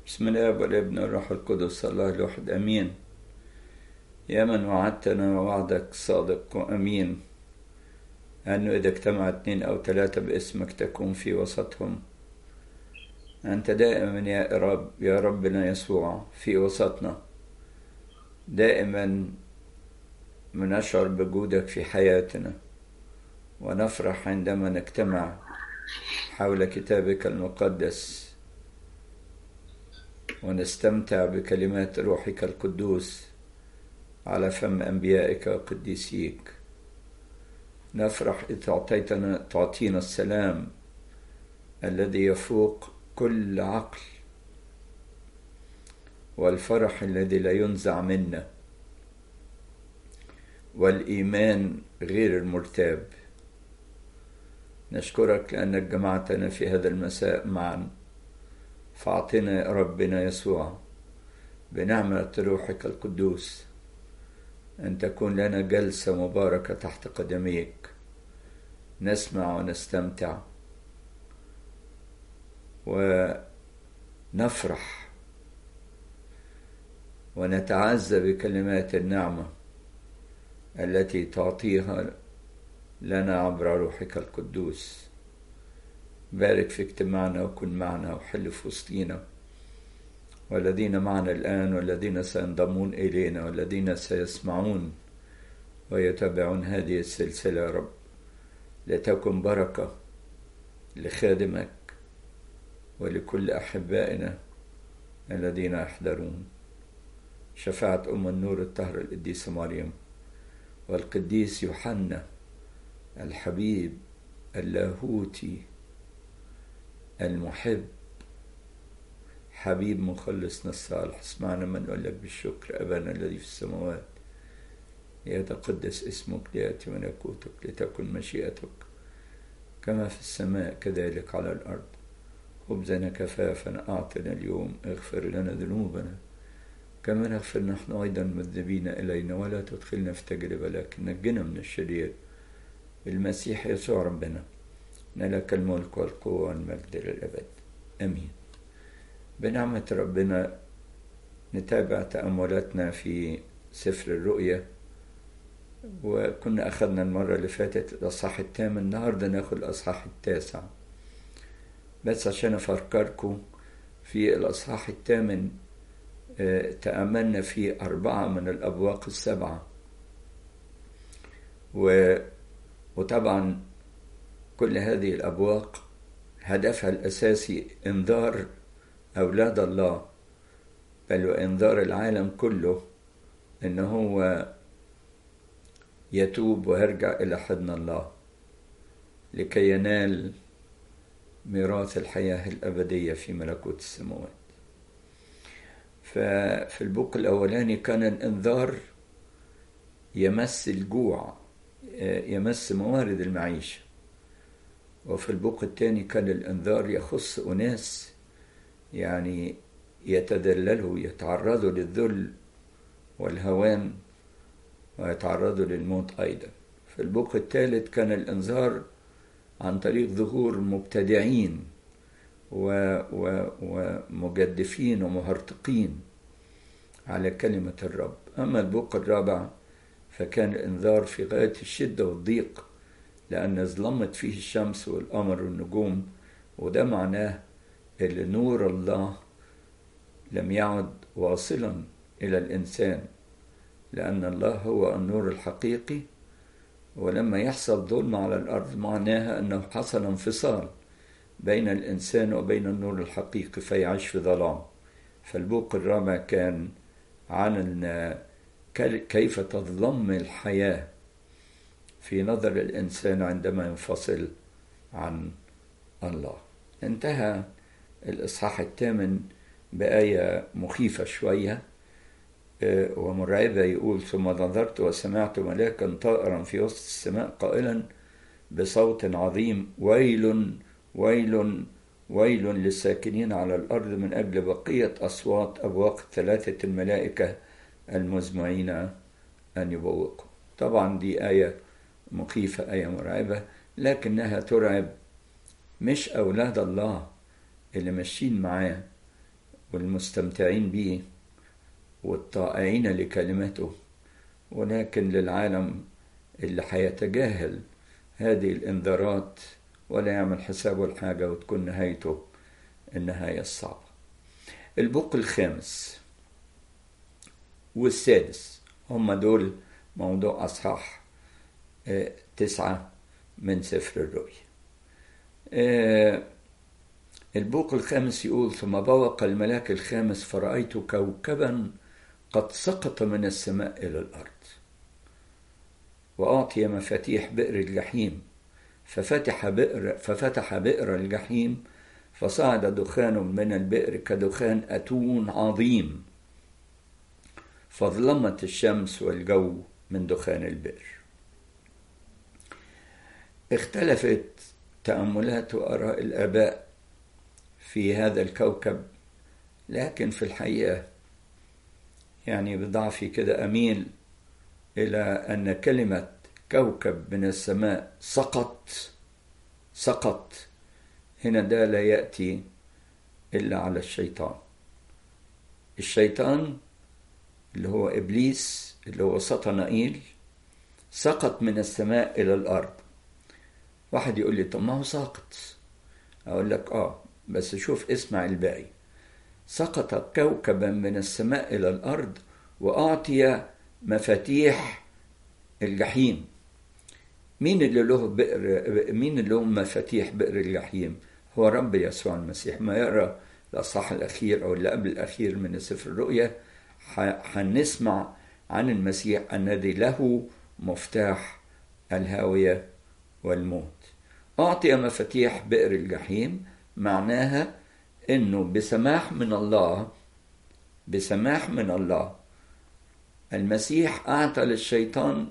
بسم الله والابن والروح القدس الله الواحد امين يا من وعدتنا وعدك صادق وامين انه اذا اجتمع اثنين او ثلاثه باسمك تكون في وسطهم انت دائما يا رب يا ربنا يسوع في وسطنا دائما بنشعر بوجودك في حياتنا ونفرح عندما نجتمع حول كتابك المقدس ونستمتع بكلمات روحك القدوس على فم أنبيائك وقديسيك نفرح إذ تعطيتنا تعطينا السلام الذي يفوق كل عقل والفرح الذي لا ينزع منا والإيمان غير المرتاب نشكرك لأنك جمعتنا في هذا المساء معا فأعطنا يا ربنا يسوع بنعمة روحك القدوس أن تكون لنا جلسة مباركة تحت قدميك نسمع ونستمتع ونفرح ونتعزى بكلمات النعمة التي تعطيها لنا عبر روحك القدوس بارك في اجتماعنا وكن معنا وحل في وسطينا والذين معنا الآن والذين سينضمون إلينا والذين سيسمعون ويتابعون هذه السلسلة يا رب لتكن بركة لخادمك ولكل أحبائنا الذين يحضرون شفاعة أم النور الطهر القديسة مريم والقديس يوحنا الحبيب اللاهوتي المحب حبيب مخلصنا الصالح اسمعنا من نقول لك بالشكر أبانا الذي في السماوات يتقدس اسمك ليأتي ملكوتك لتكن مشيئتك كما في السماء كذلك على الأرض خبزنا كفافا أعطنا اليوم اغفر لنا ذنوبنا كما نغفر نحن أيضا مذنبين إلينا ولا تدخلنا في تجربة لكن نجنا من الشرير المسيح يسوع ربنا لك الملك والقوة والمجد للأبد أمين بنعمة ربنا نتابع تأملاتنا في سفر الرؤيا وكنا أخذنا المرة اللي فاتت الأصحاح الثامن النهاردة ناخد الأصحاح التاسع بس عشان أفكركم في الأصحاح الثامن تأملنا في أربعة من الأبواق السبعة و وطبعا كل هذه الأبواق هدفها الأساسي إنذار أولاد الله بل وإنذار العالم كله إن هو يتوب ويرجع إلى حضن الله لكي ينال ميراث الحياة الأبدية في ملكوت السماوات ففي البوق الأولاني كان الإنذار يمس الجوع يمس موارد المعيشة وفي البوق الثاني كان الإنذار يخص أناس يعني يتذللوا يتعرضوا للذل والهوان ويتعرضوا للموت أيضا في البوق الثالث كان الإنذار عن طريق ظهور مبتدعين و و ومجدفين ومهرطقين على كلمة الرب أما البوق الرابع فكان الإنذار في غاية الشدة والضيق لأن ظلمت فيه الشمس والقمر والنجوم وده معناه أن نور الله لم يعد واصلا إلى الإنسان لأن الله هو النور الحقيقي ولما يحصل ظلم على الأرض معناها أنه حصل انفصال بين الإنسان وبين النور الحقيقي فيعيش في ظلام فالبوق الرابع كان عن كيف تظلم الحياة في نظر الإنسان عندما ينفصل عن الله انتهى الإصحاح الثامن بآية مخيفة شوية ومرعبة يقول ثم نظرت وسمعت ملاكا طائرا في وسط السماء قائلا بصوت عظيم ويل ويل ويل للساكنين على الأرض من أجل بقية أصوات أبواق ثلاثة الملائكة المزمعين أن يبوقوا طبعا دي آية مخيفة آية مرعبة لكنها ترعب مش أولاد الله اللي ماشيين معاه والمستمتعين به والطائعين لكلمته ولكن للعالم اللي هيتجاهل هذه الانذارات ولا يعمل حسابه الحاجة وتكون نهايته النهاية الصعبة البوق الخامس والسادس هم دول موضوع أصحاح تسعة من سفر الرؤيا البوق الخامس يقول ثم بوق الملاك الخامس فرأيت كوكبا قد سقط من السماء إلى الأرض وأعطي مفاتيح بئر الجحيم ففتح بئر ففتح بئر الجحيم فصعد دخان من البئر كدخان أتون عظيم فظلمت الشمس والجو من دخان البئر اختلفت تأملات وآراء الآباء في هذا الكوكب لكن في الحقيقة يعني بضعفي كده أميل إلى أن كلمة كوكب من السماء سقط سقط هنا ده لا يأتي إلا على الشيطان الشيطان اللي هو إبليس اللي هو سطنائيل سقط من السماء إلى الأرض واحد يقول لي طب ما هو ساقط أقول لك آه بس شوف اسمع الباقي سقط كوكبا من السماء إلى الأرض وأعطي مفاتيح الجحيم مين اللي له بئر مين اللي له مفاتيح بئر الجحيم هو رب يسوع المسيح ما يقرا الاصحاح الاخير او اللي قبل الاخير من سفر الرؤيا هنسمع عن المسيح الذي له مفتاح الهاويه والموت اعطي مفاتيح بئر الجحيم معناها انه بسماح من الله بسماح من الله المسيح اعطى للشيطان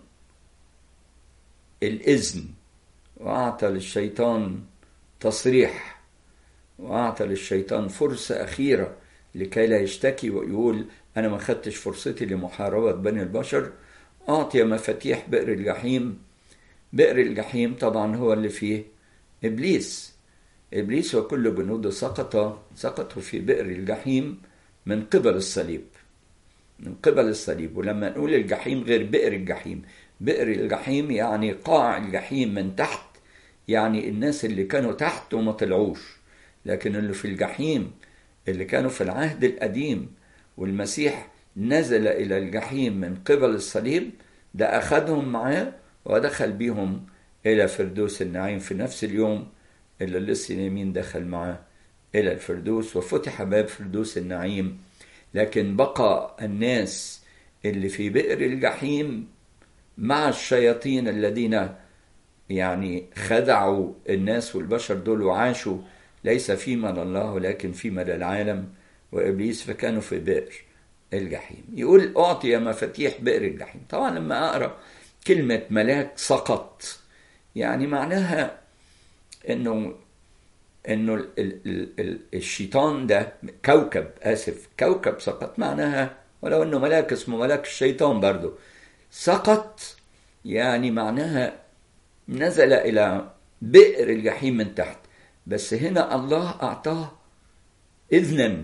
الاذن واعطى للشيطان تصريح واعطى للشيطان فرصه اخيره لكي لا يشتكي ويقول انا ما خدتش فرصتي لمحاربه بني البشر اعطي مفاتيح بئر الجحيم بئر الجحيم طبعا هو اللي فيه ابليس ابليس وكل جنوده سقط سقطوا في بئر الجحيم من قبل الصليب من قبل الصليب ولما نقول الجحيم غير بئر الجحيم بئر الجحيم يعني قاع الجحيم من تحت يعني الناس اللي كانوا تحت وما طلعوش لكن اللي في الجحيم اللي كانوا في العهد القديم والمسيح نزل إلى الجحيم من قبل الصليب ده أخذهم معاه ودخل بيهم إلى فردوس النعيم في نفس اليوم اللي اللص اليمين دخل معاه إلى الفردوس وفتح باب فردوس النعيم لكن بقى الناس اللي في بئر الجحيم مع الشياطين الذين يعني خدعوا الناس والبشر دول وعاشوا ليس فيما لله ولكن فيما للعالم وابليس فكانوا في بئر الجحيم يقول اعطي مفاتيح بئر الجحيم طبعا لما اقرا كلمه ملاك سقط يعني معناها انه انه ال ال ال الشيطان ده كوكب اسف كوكب سقط معناها ولو انه ملاك اسمه ملاك الشيطان برضه سقط يعني معناها نزل الى بئر الجحيم من تحت بس هنا الله اعطاه اذنا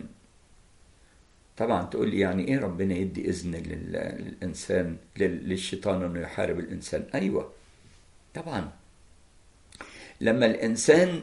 طبعا تقول لي يعني ايه ربنا يدي اذن للانسان للشيطان انه يحارب الانسان ايوه طبعا لما الانسان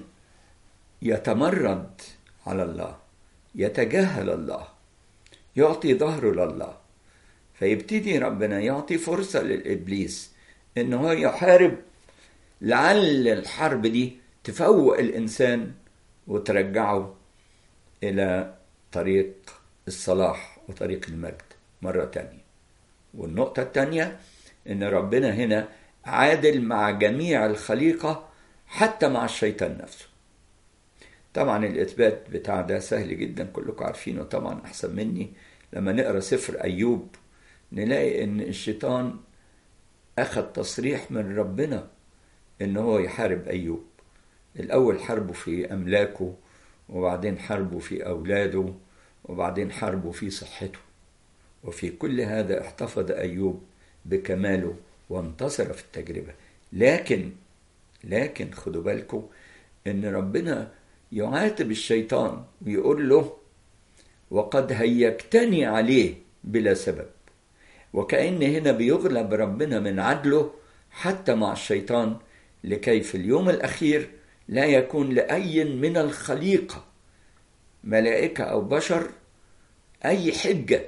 يتمرد على الله يتجاهل الله يعطي ظهره لله فيبتدي ربنا يعطي فرصة للإبليس إن هو يحارب لعل الحرب دي تفوق الإنسان وترجعه إلى طريق الصلاح وطريق المجد مرة تانية والنقطة التانية إن ربنا هنا عادل مع جميع الخليقة حتى مع الشيطان نفسه طبعا الإثبات بتاع ده سهل جدا كلكم عارفينه طبعا أحسن مني لما نقرأ سفر أيوب نلاقي إن الشيطان أخذ تصريح من ربنا إن هو يحارب أيوب الأول حاربه في أملاكه وبعدين حاربه في أولاده وبعدين حاربه في صحته وفي كل هذا احتفظ أيوب بكماله وانتصر في التجربة لكن لكن خدوا بالكم إن ربنا يعاتب الشيطان ويقول له وقد هيجتني عليه بلا سبب وكأن هنا بيغلب ربنا من عدله حتى مع الشيطان لكي في اليوم الأخير لا يكون لأي من الخليقة ملائكة أو بشر أي حجة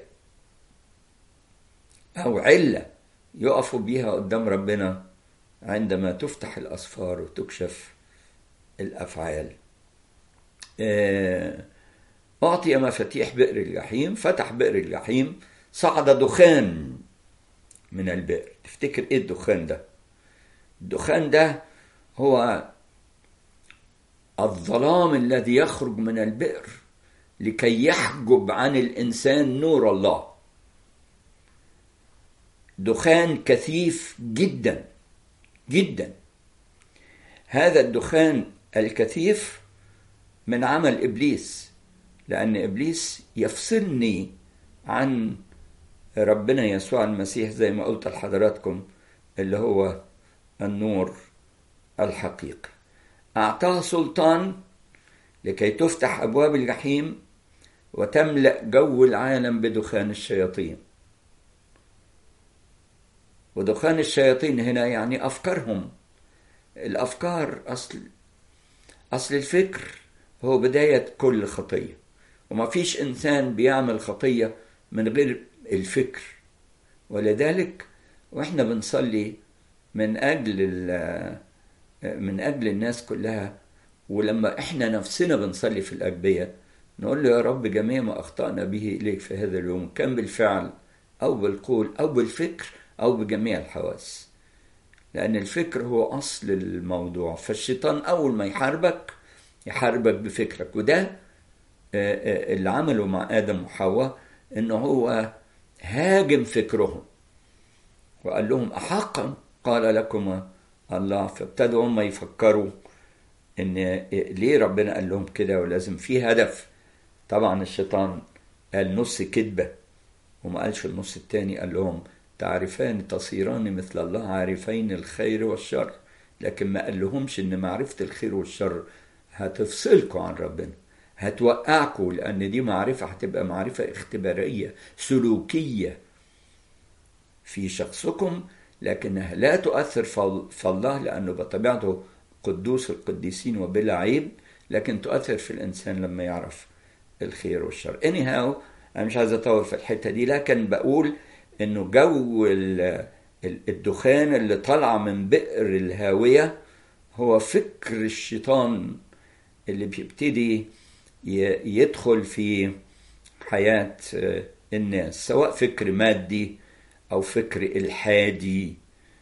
أو علة يقفوا بيها قدام ربنا عندما تفتح الأسفار وتكشف الأفعال أعطي مفاتيح بئر الجحيم فتح بئر الجحيم صعد دخان من البئر تفتكر ايه الدخان ده الدخان ده هو الظلام الذي يخرج من البئر لكي يحجب عن الانسان نور الله دخان كثيف جدا جدا هذا الدخان الكثيف من عمل ابليس لان ابليس يفصلني عن ربنا يسوع المسيح زي ما قلت لحضراتكم اللي هو النور الحقيقي أعطاه سلطان لكي تفتح أبواب الجحيم وتملأ جو العالم بدخان الشياطين ودخان الشياطين هنا يعني أفكارهم الأفكار أصل أصل الفكر هو بداية كل خطية وما فيش إنسان بيعمل خطية من غير الفكر ولذلك واحنا بنصلي من اجل من اجل الناس كلها ولما احنا نفسنا بنصلي في الاجبيه نقول له يا رب جميع ما اخطانا به اليك في هذا اليوم كان بالفعل او بالقول او بالفكر او بجميع الحواس لان الفكر هو اصل الموضوع فالشيطان اول ما يحاربك يحاربك بفكرك وده اللي عمله مع ادم وحواء انه هو هاجم فكرهم وقال لهم أحقا قال لكم الله فابتدوا هم يفكروا ان ليه ربنا قال لهم كده ولازم في هدف طبعا الشيطان قال نص كذبة وما قالش النص التاني قال لهم تعرفان تصيران مثل الله عارفين الخير والشر لكن ما قال لهمش ان معرفة الخير والشر هتفصلكم عن ربنا هتوقعكم لأن دي معرفة هتبقى معرفة اختبارية سلوكية في شخصكم لكنها لا تؤثر في الله لأنه بطبيعته قدوس القديسين وبلا عيب لكن تؤثر في الإنسان لما يعرف الخير والشر anyhow أنا مش عايز أطول في الحتة دي لكن بقول إنه جو الدخان اللي طالعة من بئر الهاوية هو فكر الشيطان اللي بيبتدي يدخل في حياة الناس سواء فكر مادي أو فكر إلحادي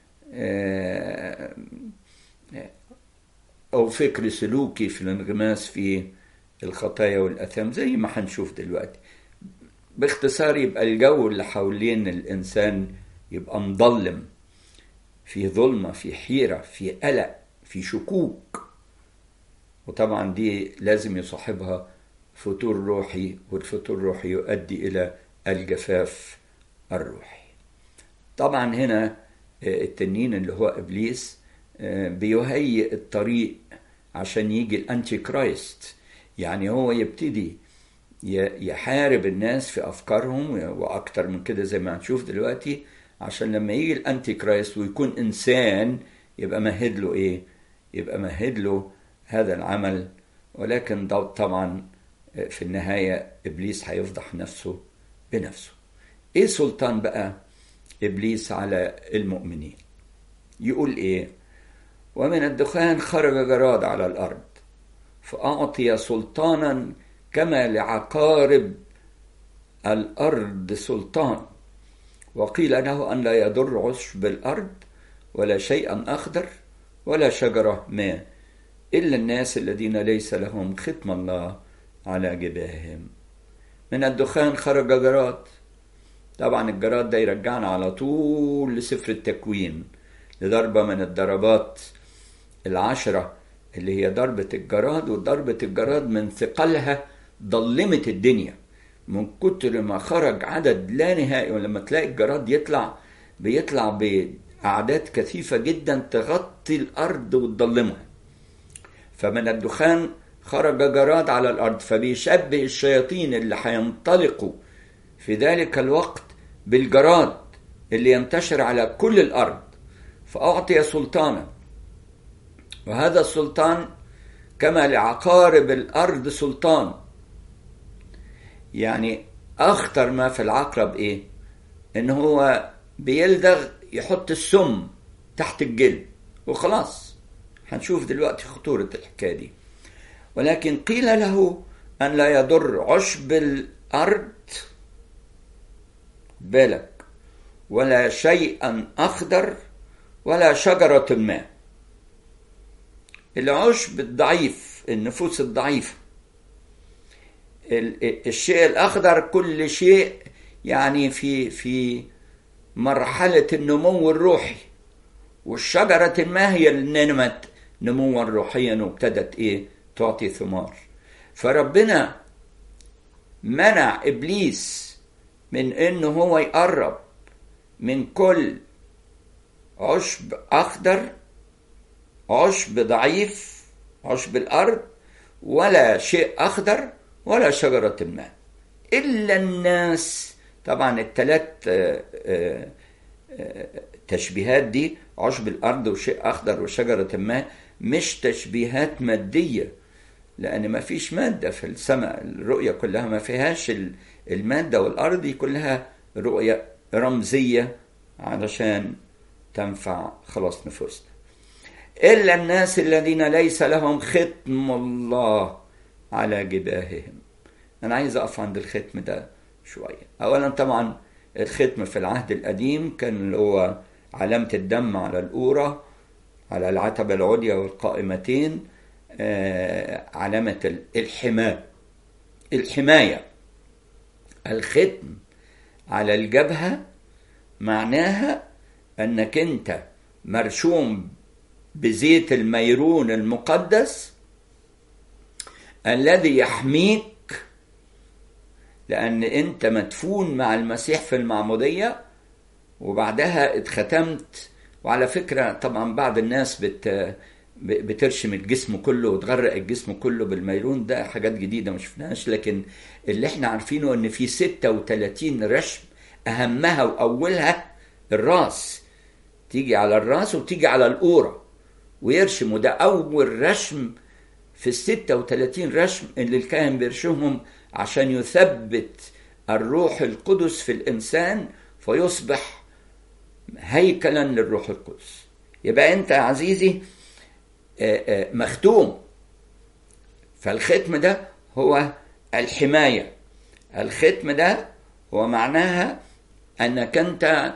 أو فكر سلوكي في الانغماس في الخطايا والأثام زي ما هنشوف دلوقتي باختصار يبقى الجو اللي حوالين الإنسان يبقى مظلم في ظلمة في حيرة في قلق في شكوك وطبعا دي لازم يصاحبها فتور روحي والفتور الروحي يؤدي إلى الجفاف الروحي طبعا هنا التنين اللي هو إبليس بيهيئ الطريق عشان يجي الأنتي كرايست يعني هو يبتدي يحارب الناس في أفكارهم وأكتر من كده زي ما هنشوف دلوقتي عشان لما يجي الأنتي كرايست ويكون إنسان يبقى مهد له إيه؟ يبقى مهد له هذا العمل ولكن طبعا في النهاية إبليس هيفضح نفسه بنفسه إيه سلطان بقى إبليس على المؤمنين يقول إيه ومن الدخان خرج جراد على الأرض فأعطي سلطانا كما لعقارب الأرض سلطان وقيل له أن لا يضر عشب الأرض ولا شيئا أخضر ولا شجرة ما إلا الناس الذين ليس لهم ختم الله على جباههم من الدخان خرج جراد طبعا الجراد ده يرجعنا على طول لسفر التكوين لضربة من الضربات العشرة اللي هي ضربة الجراد وضربة الجراد من ثقلها ضلمت الدنيا من كتر ما خرج عدد لا نهائي ولما تلاقي الجراد يطلع بيطلع بأعداد كثيفة جدا تغطي الأرض وتضلمها فمن الدخان خرج جراد على الأرض فبيشبه الشياطين اللي هينطلقوا في ذلك الوقت بالجراد اللي ينتشر على كل الأرض فأعطي سلطانا وهذا السلطان كما لعقارب الأرض سلطان يعني أخطر ما في العقرب إيه؟ إن هو بيلدغ يحط السم تحت الجلد وخلاص هنشوف دلوقتي خطورة الحكاية دي ولكن قيل له أن لا يضر عشب الأرض بالك ولا شيئا أخضر ولا شجرة ما العشب الضعيف النفوس الضعيفة الشيء الأخضر كل شيء يعني في في مرحلة النمو الروحي والشجرة ما هي اللي نمت نموا روحيا وابتدت ايه تعطي ثمار فربنا منع ابليس من انه هو يقرب من كل عشب اخضر عشب ضعيف عشب الارض ولا شيء اخضر ولا شجره الماء الا الناس طبعا الثلاث تشبيهات دي عشب الارض وشيء اخضر وشجره الماء مش تشبيهات ماديه لان ما فيش ماده في السماء الرؤيه كلها ما فيهاش الماده والارض دي كلها رؤيه رمزيه علشان تنفع خلاص نفوسنا الا الناس الذين ليس لهم ختم الله على جباههم انا عايز اقف عند الختم ده شويه اولا طبعا الختم في العهد القديم كان اللي هو علامة الدم على الأورة على العتبة العليا والقائمتين علامة الحماية الحماية الختم على الجبهة معناها أنك أنت مرشوم بزيت الميرون المقدس الذي يحميك لأن أنت مدفون مع المسيح في المعمودية وبعدها اتختمت وعلى فكرة طبعا بعض الناس بت بترشم الجسم كله وتغرق الجسم كله بالميرون ده حاجات جديدة ما شفناهاش لكن اللي احنا عارفينه ان في 36 رشم اهمها واولها الراس تيجي على الراس وتيجي على القورة ويرشم وده اول رشم في ال 36 رشم اللي الكاهن بيرشمهم عشان يثبت الروح القدس في الانسان فيصبح هيكلا للروح القدس يبقى انت يا عزيزي مختوم فالختم ده هو الحماية الختم ده هو معناها انك انت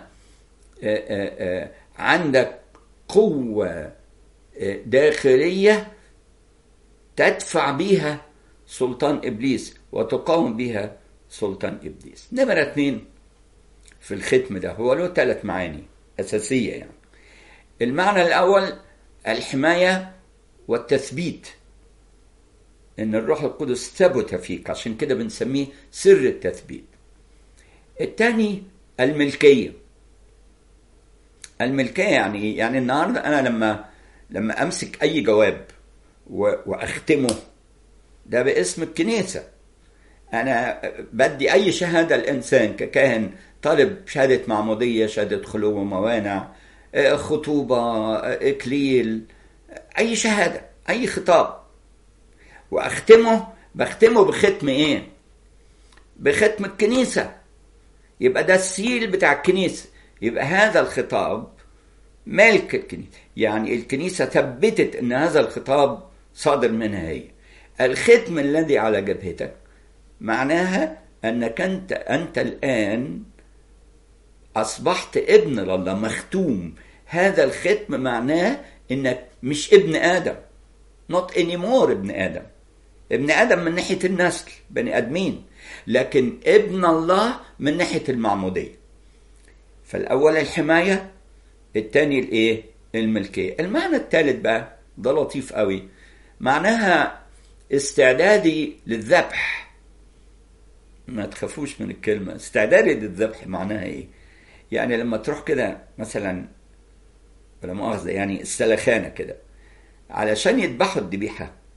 عندك قوة داخلية تدفع بيها سلطان ابليس وتقاوم بها سلطان ابليس نمرة اتنين في الختم ده هو له ثلاث معاني اساسيه يعني المعنى الاول الحمايه والتثبيت ان الروح القدس ثبت فيك عشان كده بنسميه سر التثبيت الثاني الملكيه الملكيه يعني ايه يعني النهارده انا لما لما امسك اي جواب واختمه ده باسم الكنيسه انا بدي اي شهاده الانسان ككاهن طالب شهاده معموديه شهاده خلو وموانع خطوبه اكليل اي شهاده اي خطاب واختمه بختمه بختم ايه بختم الكنيسه يبقى ده السيل بتاع الكنيسه يبقى هذا الخطاب ملك الكنيسه يعني الكنيسه ثبتت ان هذا الخطاب صادر منها هي الختم الذي على جبهتك معناها انك انت انت الان اصبحت ابن لله مختوم هذا الختم معناه انك مش ابن ادم not anymore ابن ادم ابن ادم من ناحيه النسل بني ادمين لكن ابن الله من ناحيه المعموديه فالاول الحمايه الثاني الايه الملكيه المعنى الثالث بقى ده لطيف قوي معناها استعدادي للذبح ما تخافوش من الكلمه استعدادي للذبح معناها ايه يعني لما تروح كده مثلا ولا مؤاخذه يعني السلخانه كده علشان يذبحوا الذبيحه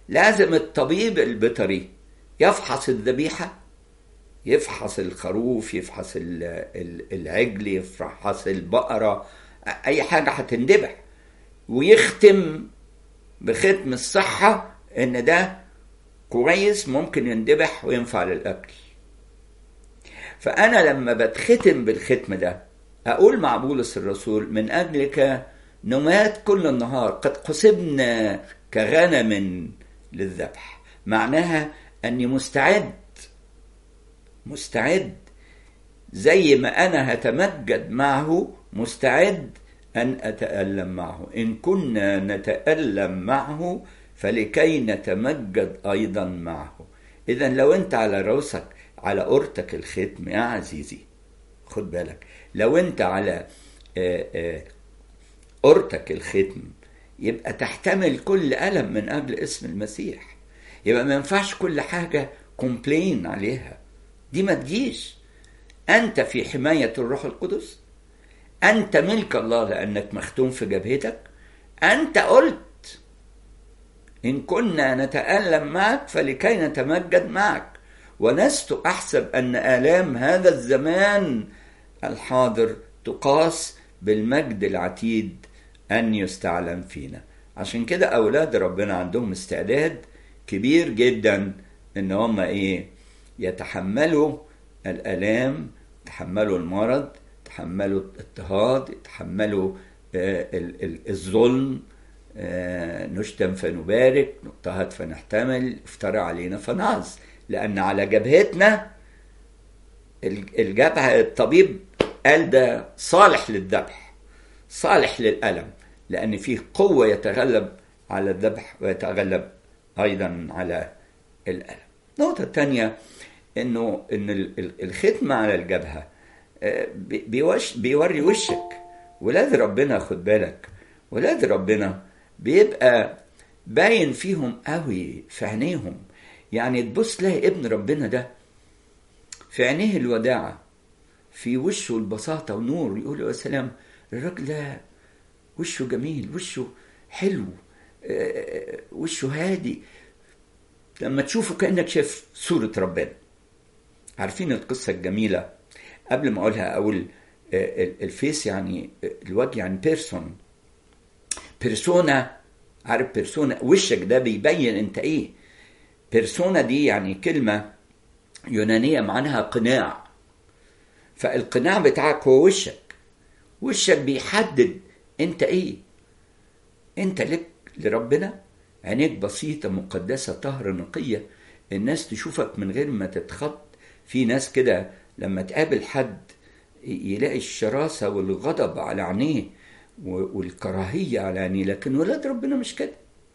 لازم الطبيب البيطري يفحص الذبيحة يفحص الخروف يفحص العجل يفحص البقرة أي حاجة هتندبح ويختم بختم الصحة إن ده كويس ممكن يندبح وينفع للأكل فأنا لما بتختم بالختم ده أقول مع بولس الرسول من أجلك نمات كل النهار قد قسمنا كغنم للذبح معناها أني مستعد مستعد زي ما أنا هتمجد معه مستعد أن أتألم معه إن كنا نتألم معه فلكي نتمجد أيضا معه إذا لو أنت على رأسك على قرتك الختم يا عزيزي خد بالك لو أنت على قرتك الختم يبقى تحتمل كل ألم من أجل اسم المسيح يبقى ما ينفعش كل حاجة كومبلين عليها دي ما تجيش أنت في حماية الروح القدس أنت ملك الله لأنك مختوم في جبهتك أنت قلت إن كنا نتألم معك فلكي نتمجد معك ولست أحسب أن آلام هذا الزمان الحاضر تقاس بالمجد العتيد أن يستعلم فينا عشان كده أولاد ربنا عندهم استعداد كبير جدا إن هم إيه يتحملوا الآلام يتحملوا المرض يتحملوا الاضطهاد يتحملوا الظلم نشتم فنبارك نضطهد فنحتمل افترى علينا فنعظ لأن على جبهتنا الجبهة الطبيب قال ده صالح للذبح صالح للألم لأن فيه قوة يتغلب على الذبح ويتغلب أيضا على الألم النقطة الثانية إنه إن الختم على الجبهة بيوش بيوري وشك ولاد ربنا خد بالك ولاد ربنا بيبقى باين فيهم قوي في عينيهم يعني تبص تلاقي ابن ربنا ده في عينيه الوداعة في وشه البساطة ونور يقول يا سلام الراجل ده وشه جميل وشه حلو وشه هادي لما تشوفه كأنك شايف صورة ربنا عارفين القصة الجميلة قبل ما أقولها أقول الفيس يعني الوجه يعني بيرسون بيرسونا عارف بيرسونا وشك ده بيبين انت ايه بيرسونا دي يعني كلمة يونانية معناها قناع فالقناع بتاعك هو وشك وشك بيحدد انت ايه انت لك لربنا عينيك بسيطة مقدسة طهر نقية الناس تشوفك من غير ما تتخط في ناس كده لما تقابل حد يلاقي الشراسة والغضب على عينيه والكراهية على عينيه لكن ولاد ربنا مش كده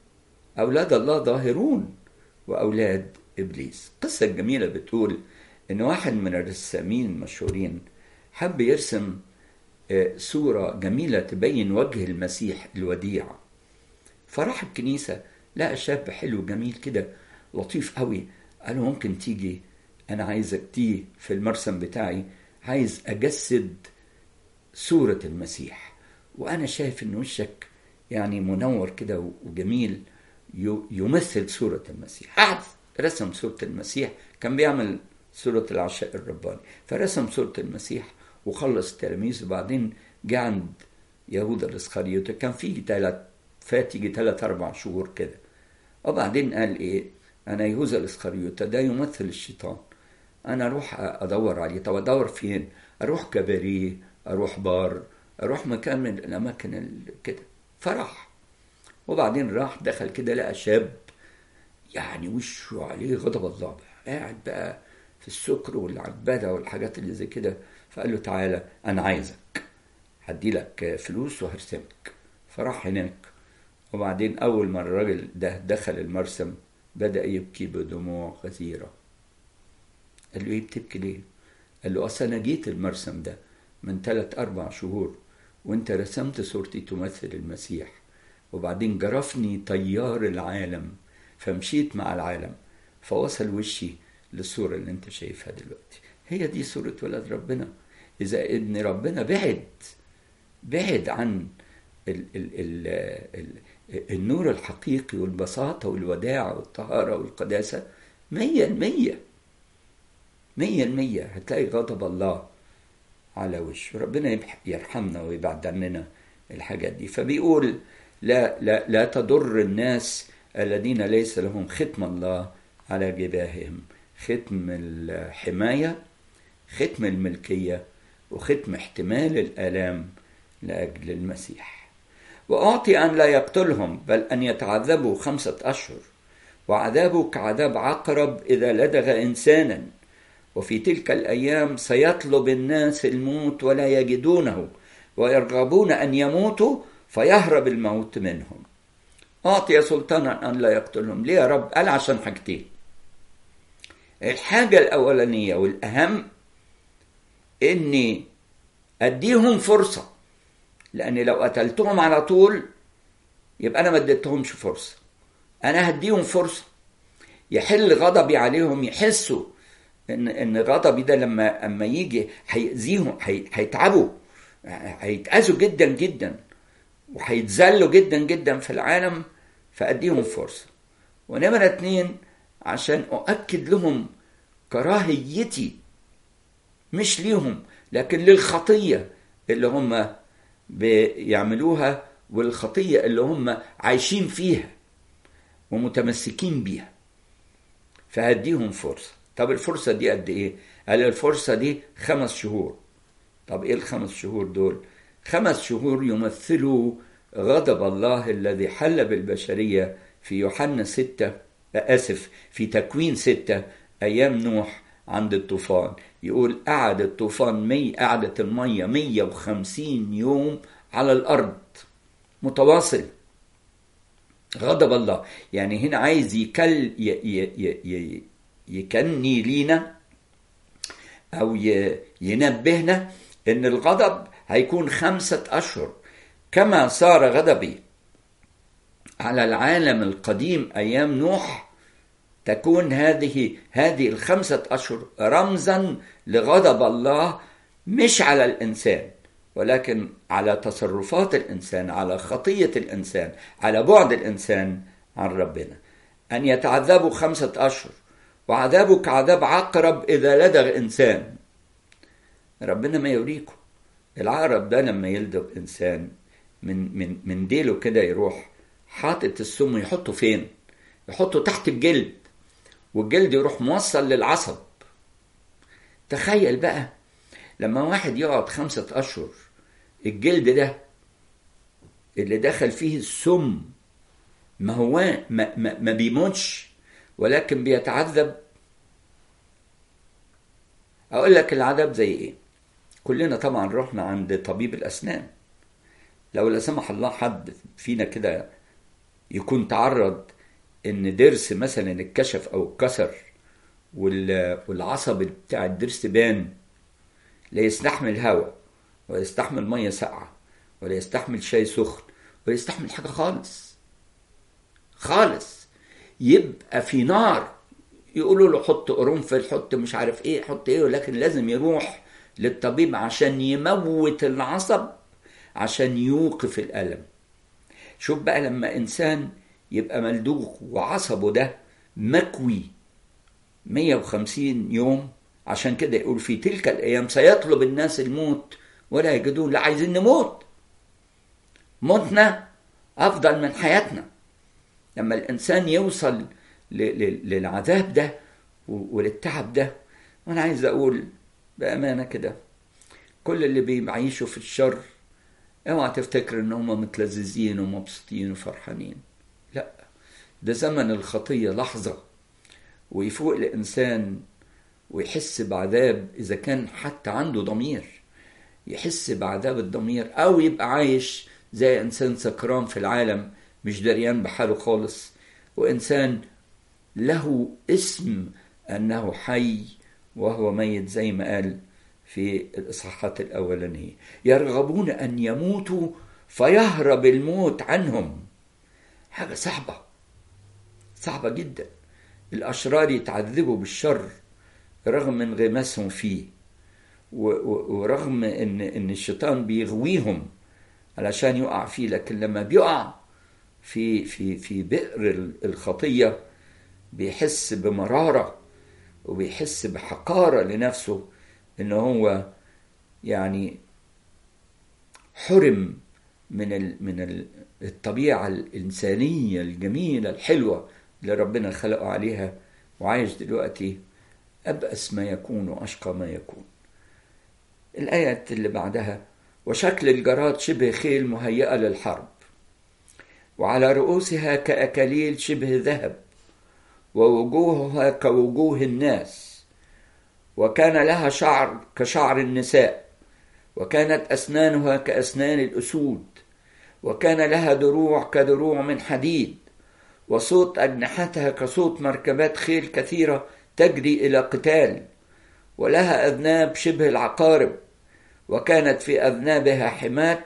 أولاد الله ظاهرون وأولاد إبليس قصة جميلة بتقول إن واحد من الرسامين المشهورين حب يرسم صورة جميلة تبين وجه المسيح الوديع فراح الكنيسة لقى شاب حلو جميل كده لطيف قوي قال له ممكن تيجي أنا عايزك تيجي في المرسم بتاعي عايز أجسد صورة المسيح وأنا شايف إن وشك يعني منور كده وجميل يمثل صورة المسيح قعد رسم صورة المسيح كان بيعمل صورة العشاء الرباني فرسم صورة المسيح وخلص التلاميذ وبعدين جه عند يهوذا الاسخريوطي كان فيه ثلاث فات يجي ثلاث اربع شهور كده وبعدين قال ايه انا يهوذا الاسخريوطي ده يمثل الشيطان انا اروح ادور عليه طب ادور فين اروح كباريه اروح بار اروح مكان من الاماكن كده فراح وبعدين راح دخل كده لقى شاب يعني وشه عليه غضب الله بقى قاعد بقى في السكر والعباده والحاجات اللي زي كده فقال له تعالى انا عايزك هدي لك فلوس وهرسمك فراح هناك وبعدين اول ما الراجل ده دخل المرسم بدا يبكي بدموع غزيره قال له ايه بتبكي ليه قال له اصل انا جيت المرسم ده من ثلاث اربع شهور وانت رسمت صورتي تمثل المسيح وبعدين جرفني تيار العالم فمشيت مع العالم فوصل وشي للصورة اللي انت شايفها دلوقتي هي دي صورة ولاد ربنا إذا ابن ربنا بعد بعد عن ال ال ال ال النور الحقيقي والبساطة والوداعة والطهارة والقداسة مية المية مية المية هتلاقي غضب الله على وشه ربنا يرحمنا ويبعد عننا الحاجات دي فبيقول لا لا لا تضر الناس الذين ليس لهم ختم الله على جباههم ختم الحماية ختم الملكية وختم احتمال الآلام لأجل المسيح وأعطي أن لا يقتلهم بل أن يتعذبوا خمسة أشهر وعذابه كعذاب عقرب إذا لدغ إنسانا وفي تلك الأيام سيطلب الناس الموت ولا يجدونه ويرغبون أن يموتوا فيهرب الموت منهم أعطي سلطانا أن لا يقتلهم ليه يا رب قال عشان حاجتين الحاجة الأولانية والأهم إني أديهم فرصة لأن لو قتلتهم على طول يبقى أنا ما اديتهمش فرصة أنا هديهم فرصة يحل غضبي عليهم يحسوا إن إن غضبي ده لما أما يجي هيأذيهم هيتعبوا هيتأذوا جدا جدا وهيتذلوا جدا جدا في العالم فأديهم فرصة ونمرة اتنين عشان أؤكد لهم كراهيتي مش ليهم لكن للخطية اللي هم بيعملوها والخطية اللي هم عايشين فيها ومتمسكين بيها فهديهم فرصة طب الفرصة دي قد ايه قال الفرصة دي خمس شهور طب ايه الخمس شهور دول خمس شهور يمثلوا غضب الله الذي حل بالبشرية في يوحنا ستة آسف في تكوين ستة أيام نوح عند الطوفان يقول قعد الطوفان مي قعدت المية مية وخمسين يوم على الأرض متواصل غضب الله يعني هنا عايز يكل ي ي ي يكني لينا أو ينبهنا إن الغضب هيكون خمسة أشهر كما صار غضبي على العالم القديم أيام نوح تكون هذه هذه الخمسة أشهر رمزا لغضب الله مش على الإنسان ولكن على تصرفات الإنسان على خطية الإنسان على بعد الإنسان عن ربنا أن يتعذبوا خمسة أشهر وعذابه كعذاب عقرب إذا لدغ إنسان ربنا ما يوريكم العقرب ده لما يلدغ إنسان من من من ديله كده يروح حاطط السم يحطه فين؟ يحطه تحت الجلد والجلد يروح موصل للعصب تخيل بقى لما واحد يقعد خمسة أشهر الجلد ده اللي دخل فيه السم ما هو ما, ما, ما بيموتش ولكن بيتعذب أقول لك العذاب زي إيه كلنا طبعا رحنا عند طبيب الأسنان لو لا سمح الله حد فينا كده يكون تعرض ان ضرس مثلا اتكشف او اتكسر والعصب بتاع الضرس بان لا يستحمل هواء ولا يستحمل ميه ساقعه ولا يستحمل شاي سخن ولا يستحمل حاجه خالص خالص يبقى في نار يقولوا له حط قرنفل حط مش عارف ايه حط ايه ولكن لازم يروح للطبيب عشان يموت العصب عشان يوقف الالم شوف بقى لما انسان يبقى ملدوغ وعصبه ده مكوي 150 يوم عشان كده يقول في تلك الايام سيطلب الناس الموت ولا يجدون لا عايزين نموت موتنا افضل من حياتنا لما الانسان يوصل للعذاب ده وللتعب ده وانا عايز اقول بامانه كده كل اللي بيعيشوا في الشر اوعى تفتكر ان هم متلذذين ومبسوطين وفرحانين لا ده زمن الخطيه لحظه ويفوق الانسان ويحس بعذاب اذا كان حتى عنده ضمير يحس بعذاب الضمير او يبقى عايش زي انسان سكران في العالم مش دريان بحاله خالص وانسان له اسم انه حي وهو ميت زي ما قال في الاصحاحات الاولانيه يرغبون ان يموتوا فيهرب الموت عنهم حاجه صعبه صعبه جدا الاشرار يتعذبوا بالشر رغم انغماسهم فيه ورغم ان ان الشيطان بيغويهم علشان يقع فيه لكن لما بيقع في في في بئر الخطيه بيحس بمراره وبيحس بحقاره لنفسه ان هو يعني حرم من ال من الطبيعه الانسانيه الجميله الحلوه اللي ربنا خلقه عليها وعايش دلوقتي ابأس ما يكون واشقى ما يكون الآية اللي بعدها وشكل الجراد شبه خيل مهيئة للحرب وعلى رؤوسها كأكاليل شبه ذهب ووجوهها كوجوه الناس وكان لها شعر كشعر النساء وكانت أسنانها كأسنان الأسود وكان لها دروع كدروع من حديد وصوت أجنحتها كصوت مركبات خيل كثيرة تجري إلى قتال ولها أذناب شبه العقارب وكانت في أذنابها حماة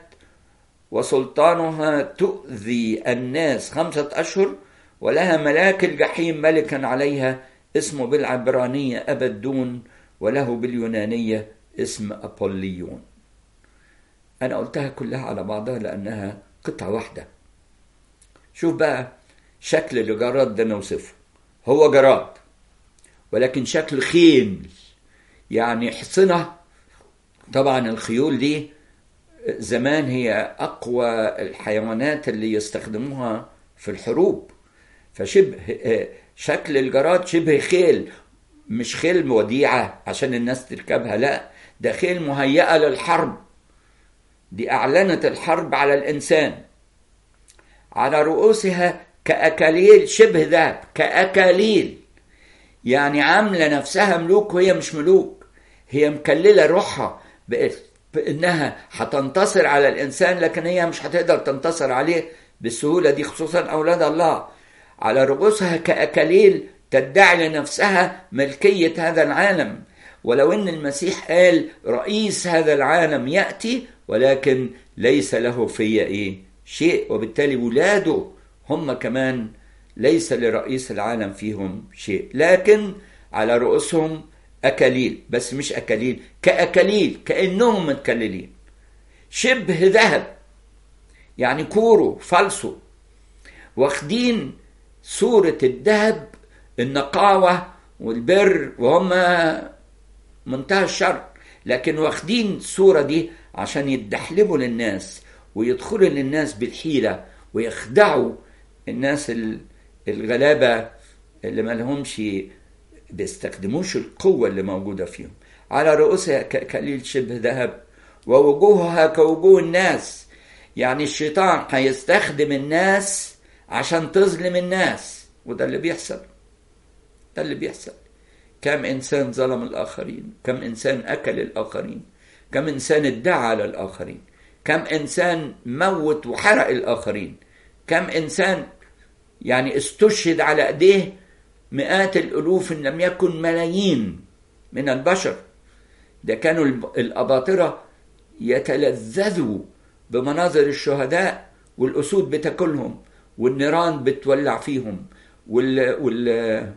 وسلطانها تؤذي الناس خمسة أشهر ولها ملاك الجحيم ملكا عليها اسمه بالعبرانية أبدون وله باليونانية اسم أبوليون أنا قلتها كلها على بعضها لأنها قطعة واحدة شوف بقى شكل الجراد ده نوصفه هو جراد ولكن شكل خيل يعني حصنة طبعا الخيول دي زمان هي أقوى الحيوانات اللي يستخدموها في الحروب فشبه شكل الجراد شبه خيل مش خيل وديعة عشان الناس تركبها لا ده خيل مهيئة للحرب دي أعلنت الحرب على الإنسان على رؤوسها كأكاليل شبه ذهب كأكاليل يعني عاملة نفسها ملوك وهي مش ملوك هي مكللة روحها بأنها هتنتصر على الإنسان لكن هي مش هتقدر تنتصر عليه بالسهولة دي خصوصا أولاد الله على رؤوسها كأكاليل تدعي لنفسها ملكية هذا العالم ولو أن المسيح قال رئيس هذا العالم يأتي ولكن ليس له في إيه شيء وبالتالي ولاده هم كمان ليس لرئيس العالم فيهم شيء لكن على رؤوسهم أكاليل بس مش أكاليل كأكاليل كأنهم متكللين شبه ذهب يعني كورو فالسو واخدين صورة الذهب النقاوة والبر وهم منتهى الشر لكن واخدين الصورة دي عشان يتدحلبوا للناس ويدخلوا للناس بالحيلة ويخدعوا الناس الغلابة اللي ما لهمش بيستخدموش القوة اللي موجودة فيهم على رؤوسها كليل شبه ذهب ووجوهها كوجوه الناس يعني الشيطان هيستخدم الناس عشان تظلم الناس وده اللي بيحصل ده اللي بيحصل كم إنسان ظلم الآخرين كم إنسان أكل الآخرين كم إنسان ادعى على الآخرين كم إنسان موت وحرق الآخرين كم إنسان يعني استشهد على ايديه مئات الالوف ان لم يكن ملايين من البشر ده كانوا الاباطره يتلذذوا بمناظر الشهداء والاسود بتاكلهم والنيران بتولع فيهم وال وال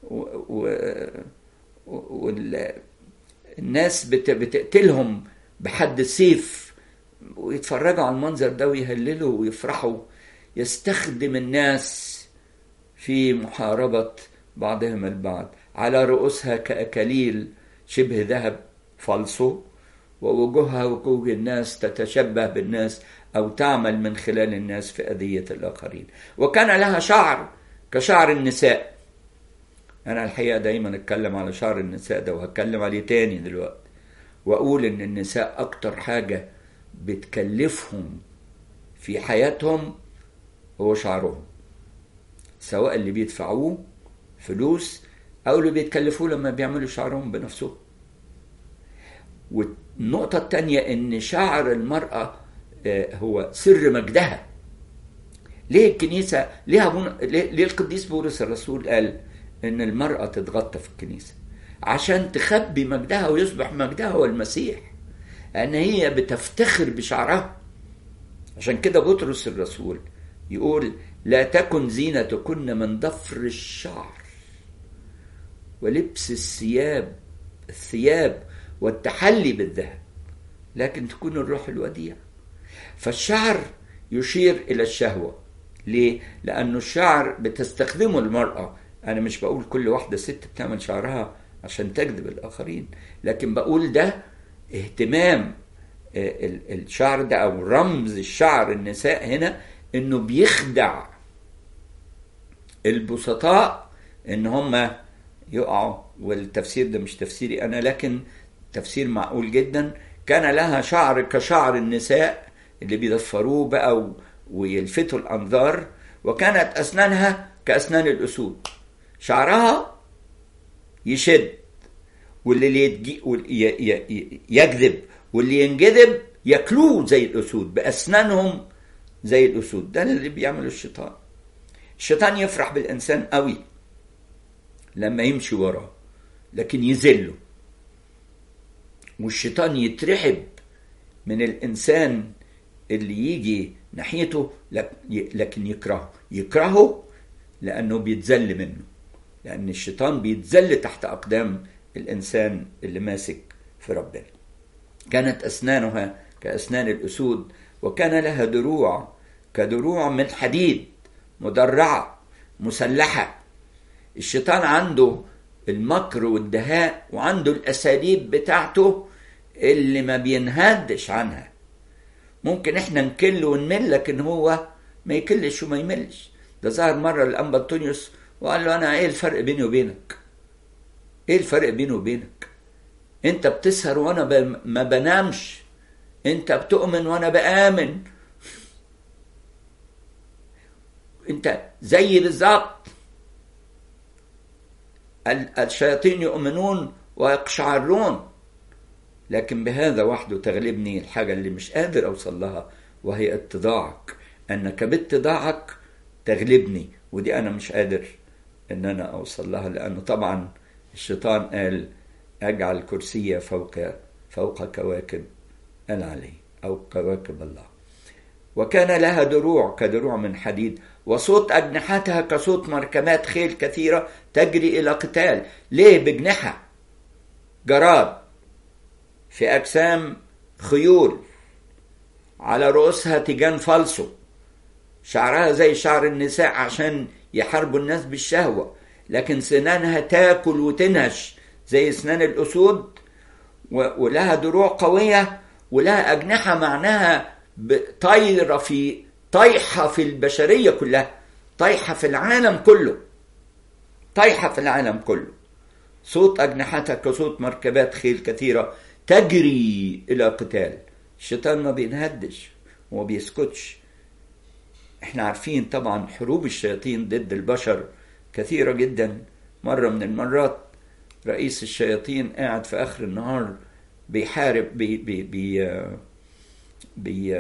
وال الناس بت... بتقتلهم بحد السيف ويتفرجوا على المنظر ده ويهللوا ويفرحوا يستخدم الناس في محاربة بعضهم البعض على رؤوسها كأكاليل شبه ذهب فالصو ووجوهها وجوه الناس تتشبه بالناس أو تعمل من خلال الناس في أذية الآخرين وكان لها شعر كشعر النساء أنا الحقيقة دايما أتكلم على شعر النساء ده وهتكلم عليه تاني دلوقتي وأقول إن النساء أكتر حاجة بتكلفهم في حياتهم هو شعرهم سواء اللي بيدفعوه فلوس او اللي بيتكلفوه لما بيعملوا شعرهم بنفسهم والنقطة التانية ان شعر المرأة هو سر مجدها ليه الكنيسة ليه, أبونا ليه القديس بولس الرسول قال ان المرأة تتغطى في الكنيسة عشان تخبي مجدها ويصبح مجدها هو المسيح ان هي بتفتخر بشعرها عشان كده بطرس الرسول يقول لا تكن زينتكن من ضفر الشعر ولبس الثياب الثياب والتحلي بالذهب لكن تكون الروح الوديع فالشعر يشير الى الشهوه ليه؟ لأنه الشعر بتستخدمه المرأة أنا مش بقول كل واحدة ست بتعمل شعرها عشان تجذب الآخرين لكن بقول ده اهتمام الشعر ده أو رمز الشعر النساء هنا إنه بيخدع البسطاء إن هم يقعوا والتفسير ده مش تفسيري أنا لكن تفسير معقول جدا كان لها شعر كشعر النساء اللي بيضفروه بقى ويلفتوا الأنظار وكانت أسنانها كأسنان الأسود شعرها يشد واللي يتجي يجذب واللي ينجذب ياكلوه زي الأسود بأسنانهم زي الأسود ده اللي بيعمله الشيطان الشيطان يفرح بالإنسان قوي لما يمشي وراه لكن يذله والشيطان يترحب من الإنسان اللي يجي ناحيته لكن يكرهه يكرهه لأنه بيتذل منه لأن الشيطان بيتذل تحت أقدام الإنسان اللي ماسك في ربنا كانت أسنانها كأسنان الأسود وكان لها دروع كدروع من حديد مدرعة مسلحة الشيطان عنده المكر والدهاء وعنده الأساليب بتاعته اللي ما بينهدش عنها ممكن احنا نكل ونمل لكن هو ما يكلش وما يملش ده ظهر مرة للأنبا أنطونيوس وقال له أنا إيه الفرق بيني وبينك؟ إيه الفرق بيني وبينك؟ أنت بتسهر وأنا ب... ما بنامش أنت بتؤمن وأنا بآمن أنت زي بالظبط الشياطين يؤمنون ويقشعرون لكن بهذا وحده تغلبني الحاجة اللي مش قادر أوصل لها وهي اتضاعك أنك باتضاعك تغلبني ودي أنا مش قادر أن أنا أوصل لها لأنه طبعا الشيطان قال أجعل كرسي فوق فوق كواكب العلي أو كواكب الله وكان لها دروع كدروع من حديد وصوت أجنحتها كصوت مركبات خيل كثيرة تجري إلى قتال ليه بجنحها جراد في أجسام خيول على رؤوسها تيجان فالصو شعرها زي شعر النساء عشان يحاربوا الناس بالشهوة لكن سنانها تاكل وتنهش زي سنان الأسود ولها دروع قوية ولها أجنحة معناها طايرة في طايحة في البشرية كلها طايحة في العالم كله طايحة في العالم كله صوت أجنحتها كصوت مركبات خيل كثيرة تجري إلى قتال الشيطان ما بينهدش وما بيسكتش احنا عارفين طبعا حروب الشياطين ضد البشر كثيرة جدا مرة من المرات رئيس الشياطين قاعد في آخر النهار بيحارب بي بي بي بي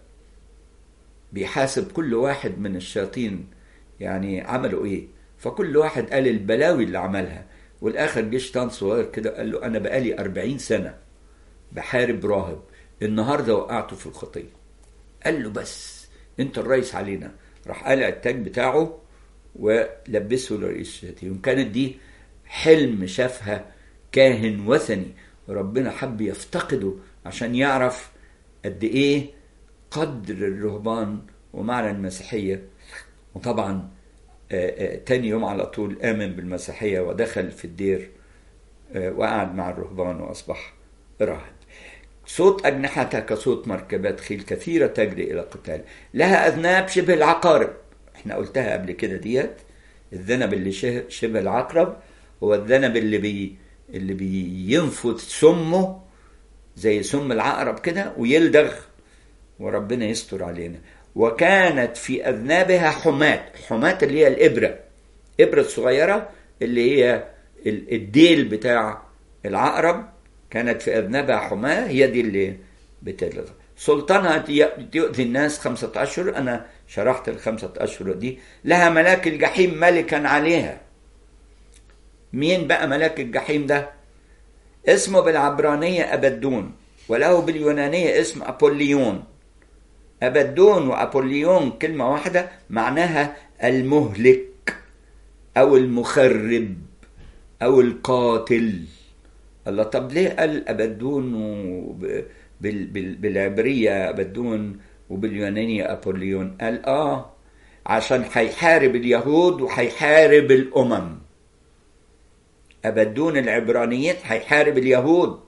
بيحاسب كل واحد من الشياطين يعني عملوا ايه فكل واحد قال البلاوي اللي عملها والاخر جه شيطان صغير كده قال له انا بقالي أربعين سنة بحارب راهب النهارده وقعته في الخطيه قال له بس انت الرئيس علينا راح قلع التاج بتاعه ولبسه لرئيس الشياطين كانت دي حلم شافها كاهن وثني ربنا حب يفتقده عشان يعرف قد ايه قدر الرهبان ومعنى المسيحيه وطبعا آآ آآ تاني يوم على طول امن بالمسيحيه ودخل في الدير وقعد مع الرهبان واصبح راهب صوت أجنحتها كصوت مركبات خيل كثيرة تجري إلى قتال لها أذناب شبه العقارب احنا قلتها قبل كده ديت الذنب اللي شبه العقرب هو الذنب اللي بي اللي بينفذ سمه زي سم العقرب كده ويلدغ وربنا يستر علينا وكانت في أذنابها حماة حماة اللي هي الإبرة إبرة الصغيرة اللي هي الديل بتاع العقرب كانت في أذنبها حماة هي دي اللي بتلغى سلطانها تؤذي الناس خمسة أشهر أنا شرحت الخمسة أشهر دي لها ملاك الجحيم ملكا عليها مين بقى ملاك الجحيم ده اسمه بالعبرانية أبدون وله باليونانية اسم أبوليون أبدون وأبوليون كلمة واحدة معناها المهلك أو المخرب أو القاتل الله طب ليه قال أبدون وب... بال... بال... بالعبرية أبدون وباليونانية أبوليون قال آه عشان هيحارب اليهود وهيحارب الأمم أبدون العبرانيين هيحارب اليهود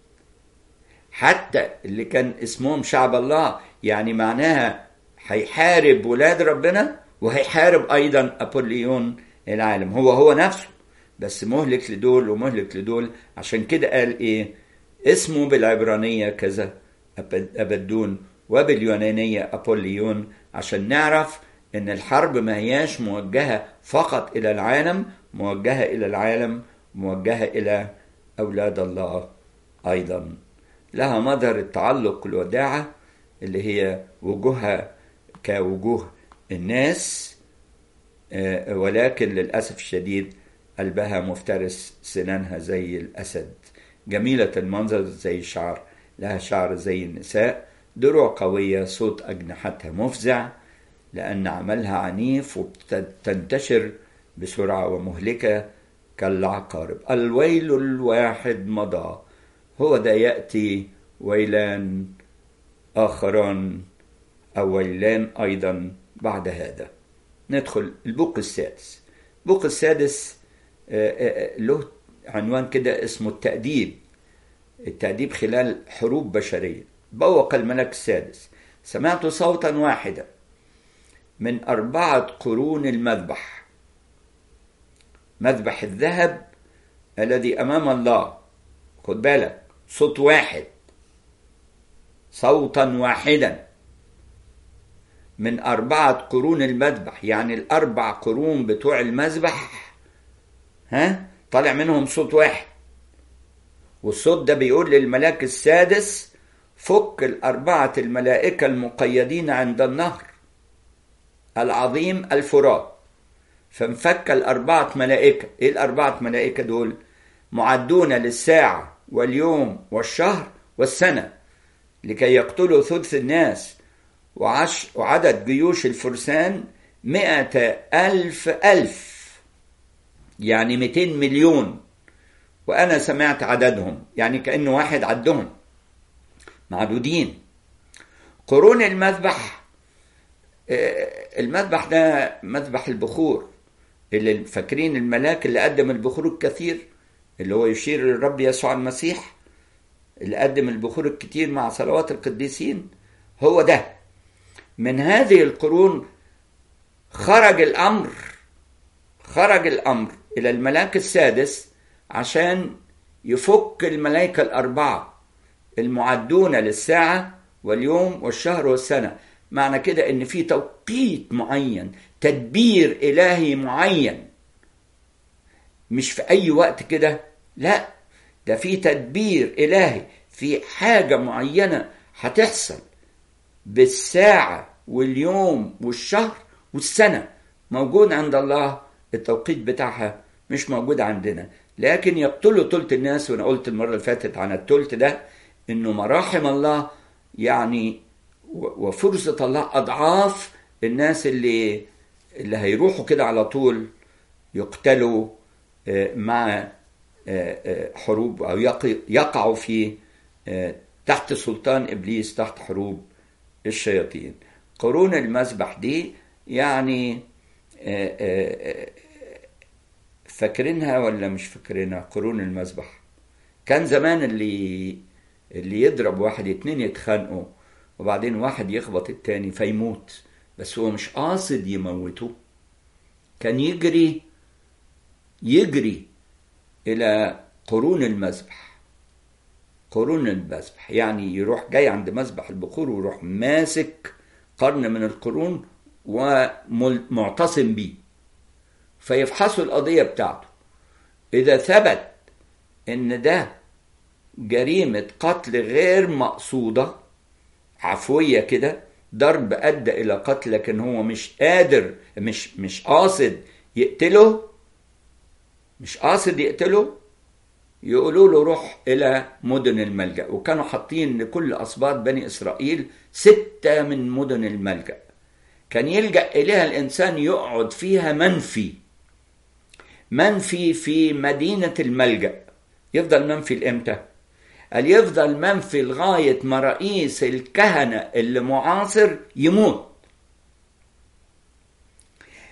حتى اللي كان اسمهم شعب الله يعني معناها هيحارب ولاد ربنا وهيحارب أيضا أبوليون العالم هو هو نفسه بس مهلك لدول ومهلك لدول عشان كده قال إيه اسمه بالعبرانية كذا أبدون وباليونانية أبوليون عشان نعرف إن الحرب ما هياش موجهة فقط إلى العالم موجهة إلى العالم موجهة إلى أولاد الله أيضا لها مظهر التعلق الوداعة اللي هي وجوهها كوجوه الناس ولكن للأسف الشديد قلبها مفترس سنانها زي الأسد جميلة المنظر زي الشعر لها شعر زي النساء دروع قوية صوت أجنحتها مفزع لأن عملها عنيف وتنتشر بسرعة ومهلكة كالعقارب الويل الواحد مضى هو ده يأتي ويلان آخران أو ويلان أيضا بعد هذا ندخل البوق السادس البوق السادس له عنوان كده اسمه التأديب التأديب خلال حروب بشرية بوق الملك السادس سمعت صوتا واحدا من أربعة قرون المذبح مذبح الذهب الذي أمام الله خد بالك صوت واحد صوتا واحدا من أربعة قرون المذبح يعني الأربع قرون بتوع المذبح ها طالع منهم صوت واحد والصوت ده بيقول للملاك السادس فك الأربعة الملائكة المقيدين عند النهر العظيم الفرات فانفك الأربعة ملائكة إيه الأربعة ملائكة دول معدون للساعة واليوم والشهر والسنة لكي يقتلوا ثلث الناس وعش وعدد جيوش الفرسان مئة ألف ألف يعني مئتين مليون وأنا سمعت عددهم يعني كأنه واحد عدهم معدودين قرون المذبح المذبح ده مذبح البخور اللي فاكرين الملاك اللي قدم البخور الكثير اللي هو يشير للرب يسوع المسيح اللي قدم البخور الكتير مع صلوات القديسين هو ده من هذه القرون خرج الامر خرج الامر الى الملاك السادس عشان يفك الملائكه الاربعه المعدون للساعه واليوم والشهر والسنه معنى كده ان في توقيت معين تدبير الهي معين مش في اي وقت كده لا ده في تدبير الهي في حاجه معينه هتحصل بالساعه واليوم والشهر والسنه موجود عند الله التوقيت بتاعها مش موجود عندنا لكن يقتلوا تلت الناس وانا قلت المره اللي فاتت عن التلت ده انه مراحم الله يعني وفرصه الله اضعاف الناس اللي اللي هيروحوا كده على طول يقتلوا مع حروب او يقعوا في تحت سلطان ابليس تحت حروب الشياطين قرون المذبح دي يعني فاكرينها ولا مش فاكرينها قرون المذبح كان زمان اللي اللي يضرب واحد اتنين يتخانقوا وبعدين واحد يخبط التاني فيموت بس هو مش قاصد يموته كان يجري يجري الى قرون المذبح قرون المذبح يعني يروح جاي عند مذبح البخور ويروح ماسك قرن من القرون ومعتصم بيه فيفحصوا القضية بتاعته إذا ثبت إن ده جريمة قتل غير مقصودة عفوية كده ضرب أدى إلى قتل لكن هو مش قادر مش مش قاصد يقتله مش قاصد يقتله يقولوا له روح إلى مدن الملجأ وكانوا حاطين لكل أسباط بني إسرائيل ستة من مدن الملجأ كان يلجأ إليها الإنسان يقعد فيها منفي منفي في مدينة الملجأ يفضل منفي لإمتى؟ قال يفضل منفي لغاية ما رئيس الكهنة اللي معاصر يموت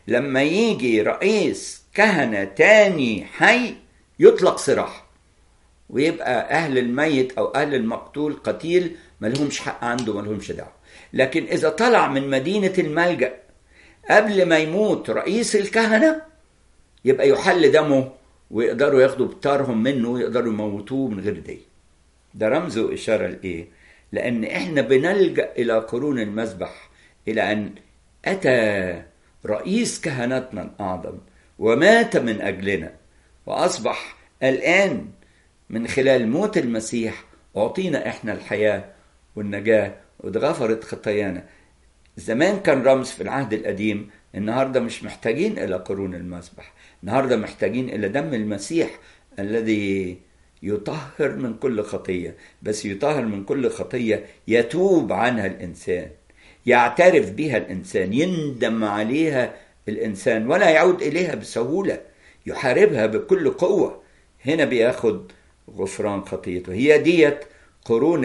لما يجي رئيس كهنة تاني حي يطلق سراح ويبقى أهل الميت أو أهل المقتول قتيل ملهمش حق عنده ملهمش دعوة لكن إذا طلع من مدينة الملجأ قبل ما يموت رئيس الكهنة يبقى يحل دمه ويقدروا ياخدوا بطارهم منه ويقدروا يموتوه من غير دي ده رمز وإشارة لإيه؟ لأن إحنا بنلجأ إلى قرون المذبح إلى أن أتى رئيس كهنتنا الأعظم ومات من أجلنا وأصبح الآن من خلال موت المسيح أعطينا إحنا الحياة والنجاة واتغفرت خطايانا زمان كان رمز في العهد القديم النهاردة مش محتاجين إلى قرون المذبح النهاردة محتاجين إلى دم المسيح الذي يطهر من كل خطية بس يطهر من كل خطية يتوب عنها الإنسان يعترف بها الإنسان يندم عليها الإنسان ولا يعود إليها بسهولة يحاربها بكل قوة هنا بياخد غفران خطيته هي ديت قرون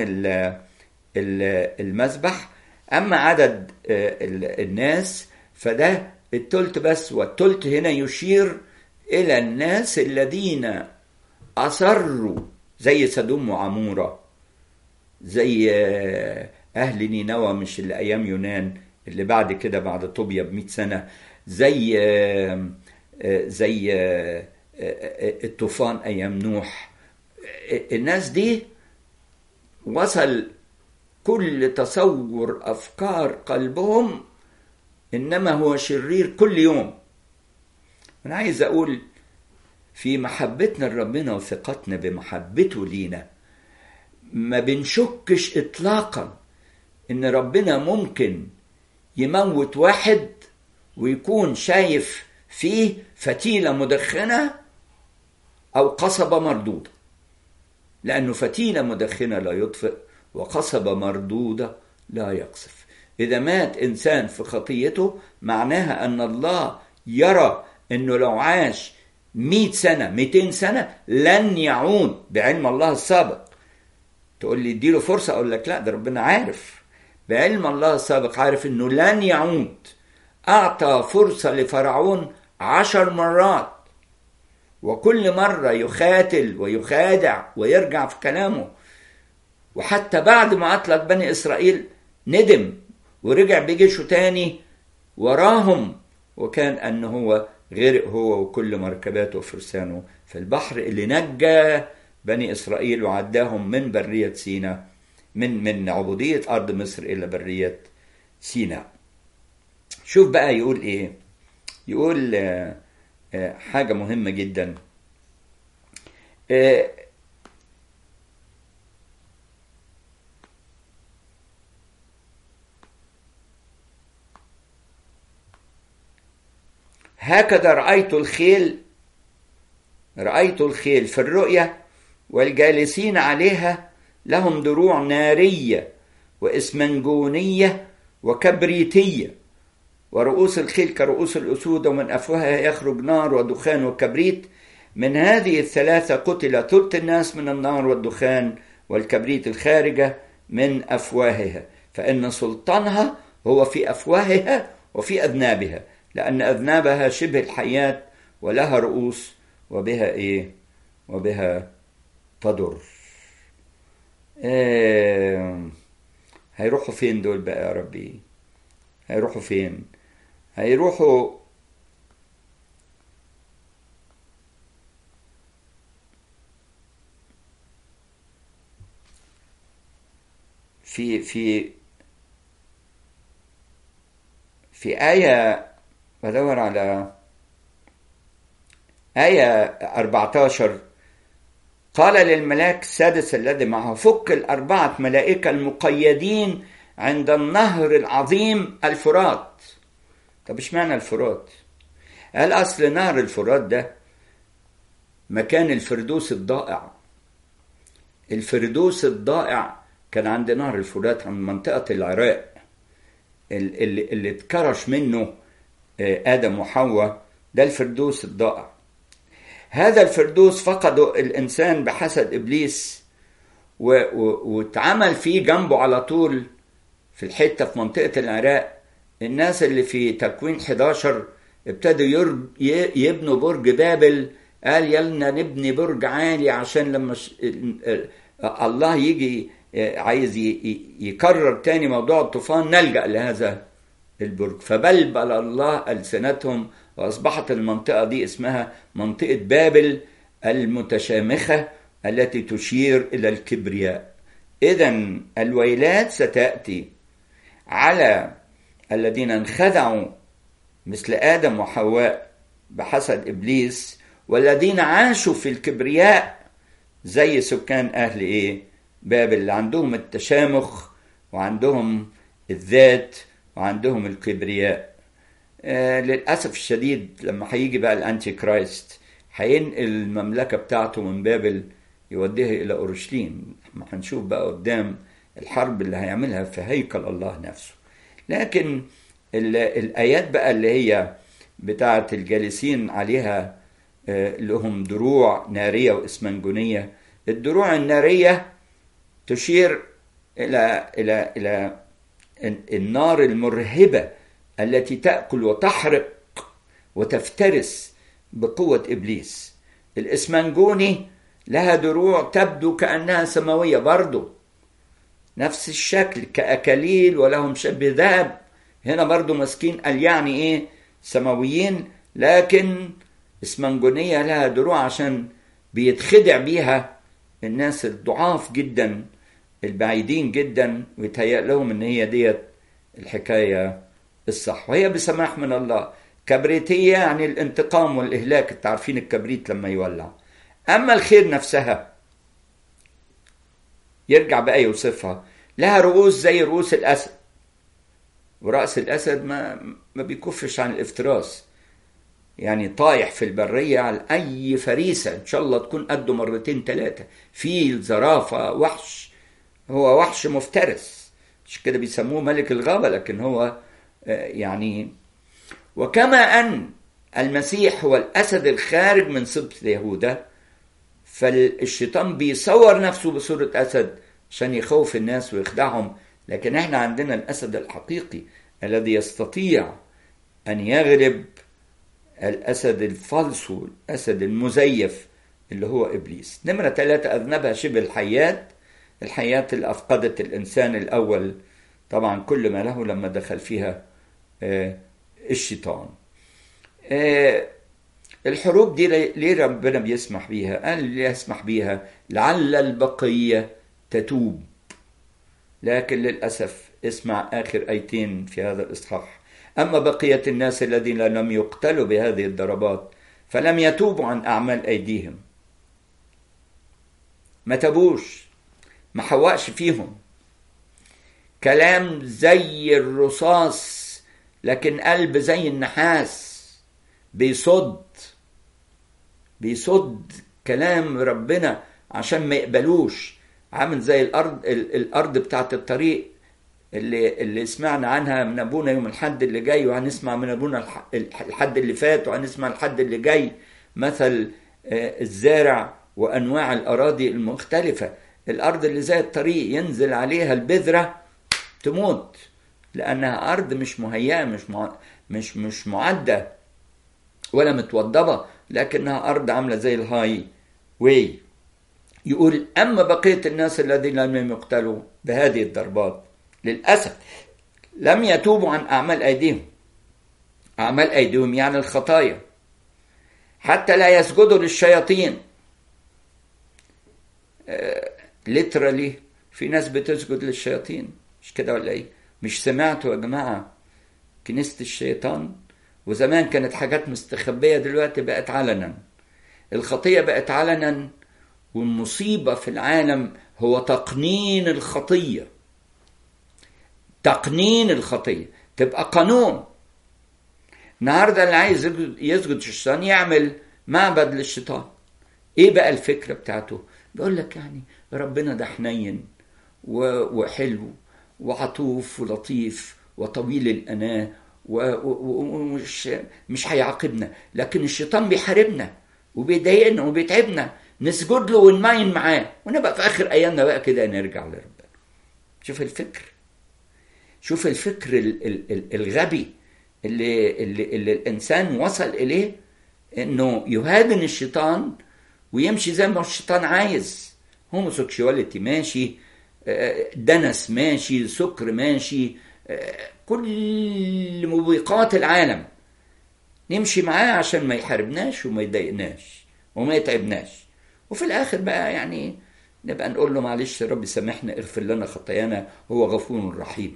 المذبح أما عدد الناس فده التلت بس والتلت هنا يشير إلى الناس الذين أصروا زي سدوم وعمورة زي أهل نينوى مش اللي أيام يونان اللي بعد كده بعد طوبيا بمئة سنة زي زي الطوفان أيام نوح الناس دي وصل كل تصور أفكار قلبهم إنما هو شرير كل يوم أنا عايز أقول في محبتنا لربنا وثقتنا بمحبته لينا ما بنشكش إطلاقا إن ربنا ممكن يموت واحد ويكون شايف فيه فتيلة مدخنة أو قصبة مردودة لأنه فتيلة مدخنة لا يطفئ وقصبة مردودة لا يقصف إذا مات إنسان في خطيته معناها أن الله يرى أنه لو عاش مئة سنة مئتين سنة لن يعود بعلم الله السابق تقول لي اديله فرصة أقول لك لا ده ربنا عارف بعلم الله السابق عارف أنه لن يعود أعطى فرصة لفرعون عشر مرات وكل مرة يخاتل ويخادع ويرجع في كلامه وحتى بعد ما أطلق بني إسرائيل ندم ورجع بجيشه تاني وراهم وكان أنه هو غرق هو وكل مركباته وفرسانه في البحر اللي نجى بني إسرائيل وعداهم من برية سيناء من من عبودية أرض مصر إلى برية سيناء شوف بقى يقول إيه يقول حاجة مهمة جدا هكذا رأيت الخيل رأيت الخيل في الرؤيا والجالسين عليها لهم دروع نارية وإسمنجونية وكبريتية ورؤوس الخيل كرؤوس الأسود ومن أفواهها يخرج نار ودخان وكبريت من هذه الثلاثة قتل ثلث الناس من النار والدخان والكبريت الخارجة من أفواهها فإن سلطانها هو في أفواهها وفي أذنابها لأن أذنابها شبه الحياة ولها رؤوس وبها إيه وبها تضر إيه هيروحوا فين دول بقى يا ربي هيروحوا فين هيروحوا في في في آية بدور على آية 14 قال للملاك السادس الذي معه فك الأربعة ملائكة المقيدين عند النهر العظيم الفرات طب اشمعنى الفرات قال أصل نهر الفرات ده مكان الفردوس الضائع الفردوس الضائع كان عند نهر الفرات عند منطقة العراق اللي, اللي اتكرش منه آدم وحواء ده الفردوس الضائع هذا الفردوس فقده الإنسان بحسد إبليس واتعمل فيه جنبه على طول في الحتة في منطقة العراق الناس اللي في تكوين 11 ابتدوا يبنوا برج بابل قال يلنا نبني برج عالي عشان لما ش... الله يجي عايز يكرر تاني موضوع الطوفان نلجأ لهذا البرج فبلبل الله ألسنتهم وأصبحت المنطقة دي اسمها منطقة بابل المتشامخة التي تشير إلى الكبرياء إذا الويلات ستأتي على الذين انخدعوا مثل آدم وحواء بحسد إبليس والذين عاشوا في الكبرياء زي سكان أهل إيه؟ بابل اللي عندهم التشامخ وعندهم الذات وعندهم الكبرياء آه للأسف الشديد لما هيجي بقى الأنتي كرايست هينقل المملكة بتاعته من بابل يوديها إلى أورشليم هنشوف بقى قدام الحرب اللي هيعملها في هيكل الله نفسه لكن الآيات بقى اللي هي بتاعة الجالسين عليها لهم دروع نارية وإسمنجونية الدروع النارية تشير إلى إلى إلى النار المرهبة التي تأكل وتحرق وتفترس بقوة إبليس الإسمنجوني لها دروع تبدو كأنها سماوية برضه نفس الشكل كأكاليل ولهم شبه ذهب هنا برضه ماسكين قال يعني إيه سماويين لكن اسمنجونية لها دروع عشان بيتخدع بيها الناس الضعاف جدا البعيدين جدا ويتهيأ لهم ان هي ديت الحكاية الصح وهي بسماح من الله كبريتية يعني الانتقام والإهلاك انت عارفين الكبريت لما يولع أما الخير نفسها يرجع بقى يوصفها لها رؤوس زي رؤوس الأسد ورأس الأسد ما ما بيكفش عن الافتراس يعني طايح في البرية على أي فريسة إن شاء الله تكون قده مرتين ثلاثة فيل زرافة وحش هو وحش مفترس مش كده بيسموه ملك الغابة لكن هو يعني وكما أن المسيح هو الأسد الخارج من سبط يهوذا فالشيطان بيصور نفسه بصورة أسد عشان يخوف الناس ويخدعهم لكن احنا عندنا الأسد الحقيقي الذي يستطيع أن يغلب الأسد الفالصو الأسد المزيف اللي هو إبليس نمرة ثلاثة أذنبها شبه الحيات الحيات اللي أفقدت الإنسان الأول طبعا كل ما له لما دخل فيها الشيطان الحروب دي ليه ربنا بيسمح بيها قال ليه يسمح بيها لعل البقية تتوب لكن للأسف اسمع آخر أيتين في هذا الإصحاح أما بقية الناس الذين لم يقتلوا بهذه الضربات فلم يتوبوا عن أعمال أيديهم ما تبوش ما حوقش فيهم كلام زي الرصاص لكن قلب زي النحاس بيصد بيصد كلام ربنا عشان ما يقبلوش عامل زي الارض الارض بتاعت الطريق اللي اللي سمعنا عنها من ابونا يوم الحد اللي جاي وهنسمع من ابونا الحد اللي فات وهنسمع الحد اللي جاي مثل الزارع وانواع الاراضي المختلفه الارض اللي زي الطريق ينزل عليها البذره تموت لانها ارض مش مهيئه مش مع... مش مش معده ولا متوضبه لكنها ارض عامله زي الهاي واي يقول اما بقيه الناس الذين لم يقتلوا بهذه الضربات للاسف لم يتوبوا عن اعمال ايديهم اعمال ايديهم يعني الخطايا حتى لا يسجدوا للشياطين ليترالي في ناس بتسجد للشياطين مش كده ولا ايه مش سمعتوا يا جماعه كنيسه الشيطان وزمان كانت حاجات مستخبيه دلوقتي بقت علنا الخطيه بقت علنا والمصيبه في العالم هو تقنين الخطيه تقنين الخطيه تبقى قانون النهارده اللي عايز يسجد الشيطان يعمل معبد للشيطان ايه بقى الفكره بتاعته بيقول لك يعني ربنا ده حنين وحلو وعطوف ولطيف وطويل الاناه ومش مش هيعاقبنا لكن الشيطان بيحاربنا وبيضايقنا وبيتعبنا نسجد له ونماين معاه ونبقى في اخر ايامنا بقى كده نرجع لربنا شوف الفكر شوف الفكر الغبي اللي, اللي, اللي الإنسان وصل إليه إنه يهادن الشيطان ويمشي زي ما الشيطان عايز هوموسيكشواليتي ماشي دنس ماشي سكر ماشي كل موبقات العالم نمشي معاه عشان ما يحاربناش وما يضايقناش وما يتعبناش وفي الاخر بقى يعني نبقى نقول له معلش يا رب سامحنا اغفر لنا خطايانا هو غفور رحيم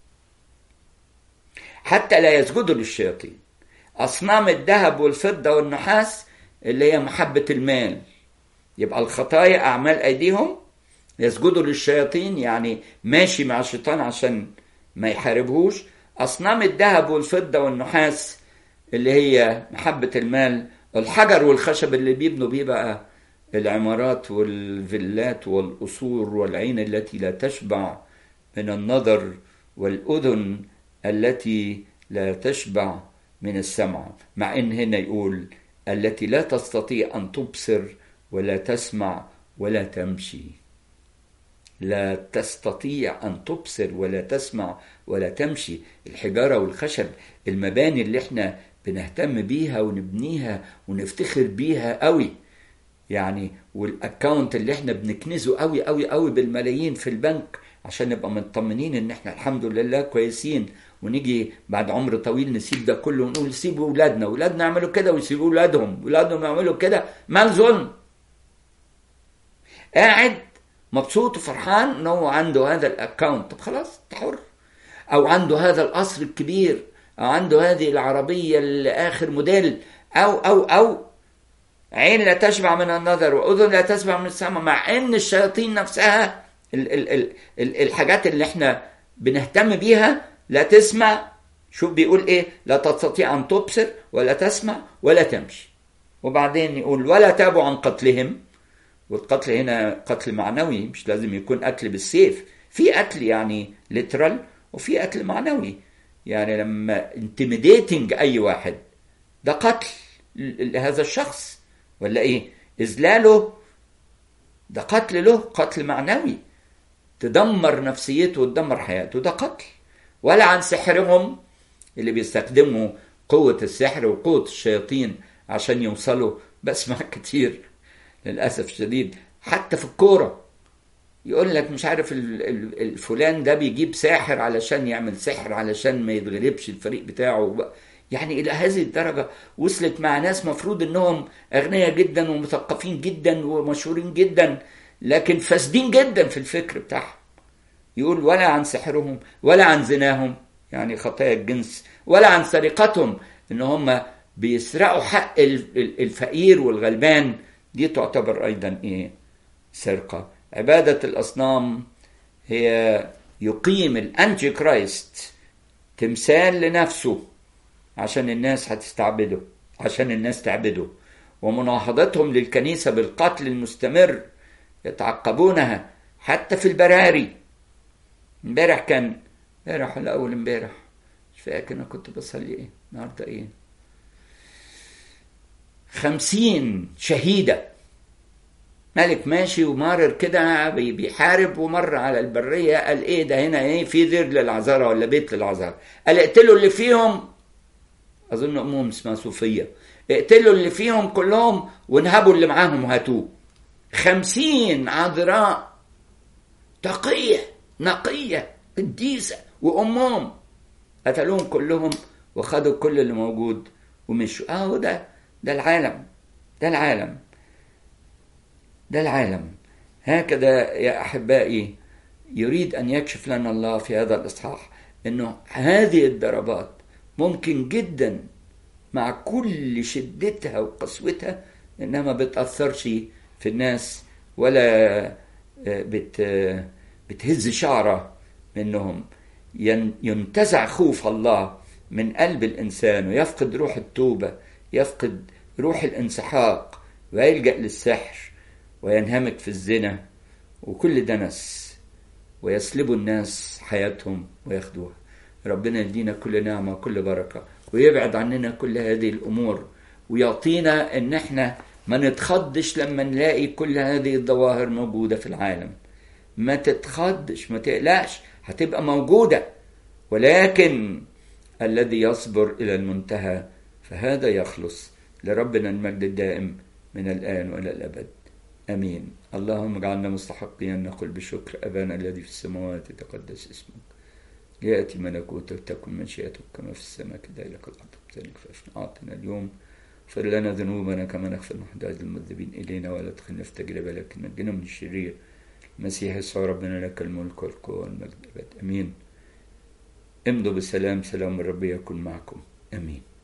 حتى لا يسجدوا للشياطين اصنام الذهب والفضه والنحاس اللي هي محبه المال يبقى الخطايا اعمال ايديهم يسجدوا للشياطين يعني ماشي مع الشيطان عشان ما يحاربهوش اصنام الذهب والفضه والنحاس اللي هي محبه المال الحجر والخشب اللي بيبنوا بيه بقى العمارات والفيلات والقصور والعين التي لا تشبع من النظر والاذن التي لا تشبع من السمع مع ان هنا يقول التي لا تستطيع ان تبصر ولا تسمع ولا تمشي لا تستطيع ان تبصر ولا تسمع ولا تمشي الحجاره والخشب المباني اللي احنا بنهتم بيها ونبنيها ونفتخر بيها قوي يعني والاكونت اللي احنا بنكنزه قوي قوي قوي بالملايين في البنك عشان نبقى مطمنين ان احنا الحمد لله كويسين ونيجي بعد عمر طويل نسيب ده كله ونقول سيبوا اولادنا اولادنا يعملوا كده ويسيبوا اولادهم اولادهم يعملوا كده مال ظلم قاعد مبسوط وفرحان ان هو عنده هذا الاكونت طب خلاص انت حر او عنده هذا القصر الكبير او عنده هذه العربيه الاخر موديل او او او عين لا تشبع من النظر واذن لا تشبع من السمع مع ان الشياطين نفسها ال ال ال ال الحاجات اللي احنا بنهتم بيها لا تسمع شوف بيقول ايه لا تستطيع ان تبصر ولا تسمع ولا تمشي وبعدين يقول ولا تابوا عن قتلهم والقتل هنا قتل معنوي مش لازم يكون قتل بالسيف في قتل يعني ليترال وفي قتل معنوي يعني لما انتميديتنج اي واحد ده قتل لهذا الشخص ولا ايه اذلاله ده قتل له قتل معنوي تدمر نفسيته وتدمر حياته ده قتل ولا عن سحرهم اللي بيستخدموا قوة السحر وقوة الشياطين عشان يوصلوا بسمع كتير للأسف الشديد حتى في الكورة يقول لك مش عارف الفلان ده بيجيب ساحر علشان يعمل سحر علشان ما يتغلبش الفريق بتاعه يعني إلى هذه الدرجة وصلت مع ناس مفروض إنهم أغنياء جدا ومثقفين جدا ومشهورين جدا لكن فاسدين جدا في الفكر بتاعهم يقول ولا عن سحرهم ولا عن زناهم يعني خطايا الجنس ولا عن سرقتهم ان هم بيسرقوا حق الفقير والغلبان دي تعتبر ايضا ايه سرقه عباده الاصنام هي يقيم الانتي كرايست تمثال لنفسه عشان الناس هتستعبده عشان الناس تعبده ومناهضتهم للكنيسه بالقتل المستمر يتعقبونها حتى في البراري امبارح كان امبارح ولا اول امبارح مش فاكر انا كنت بصلي ايه النهارده ايه خمسين شهيدة ملك ماشي ومارر كده بيحارب ومر على البرية قال ايه ده هنا ايه في دير للعذارى ولا بيت للعذارى قال اقتلوا اللي فيهم اظن امهم اسمها صوفية اقتلوا اللي فيهم كلهم وانهبوا اللي معاهم وهاتوه خمسين عذراء تقية نقية قديسة وأمهم قتلوهم كلهم وخدوا كل اللي موجود ومشوا اهو ده ده العالم ده العالم ده العالم هكذا يا احبائي يريد ان يكشف لنا الله في هذا الاصحاح انه هذه الضربات ممكن جدا مع كل شدتها وقسوتها انها ما بتاثرش في الناس ولا بت بتهز شعره منهم ينتزع خوف الله من قلب الانسان ويفقد روح التوبه يفقد روح الانسحاق ويلجا للسحر وينهمك في الزنا وكل دنس ويسلبوا الناس حياتهم وياخدوها ربنا يدينا كل نعمه وكل بركه ويبعد عننا كل هذه الامور ويعطينا ان احنا ما نتخضش لما نلاقي كل هذه الظواهر موجوده في العالم ما تتخضش ما تقلقش هتبقى موجوده ولكن الذي يصبر إلى المنتهى فهذا يخلص لربنا المجد الدائم من الآن وإلى الأبد أمين اللهم اجعلنا مستحقين نقول بشكر أبانا الذي في السماوات يتقدس اسمك يأتي ملكوتك تكن مشيئتك كما في السماء كذلك الأرض ذلك فاشنا أعطنا اليوم اغفر لنا ذنوبنا كما نغفر نحن المذنبين إلينا ولا تدخلنا في تجربة لكن نجنا من الشرير المسيح يسوع ربنا لك الملك والقوة والمجد أبد أمين امضوا بالسلام سلام الرب يكن معكم أمين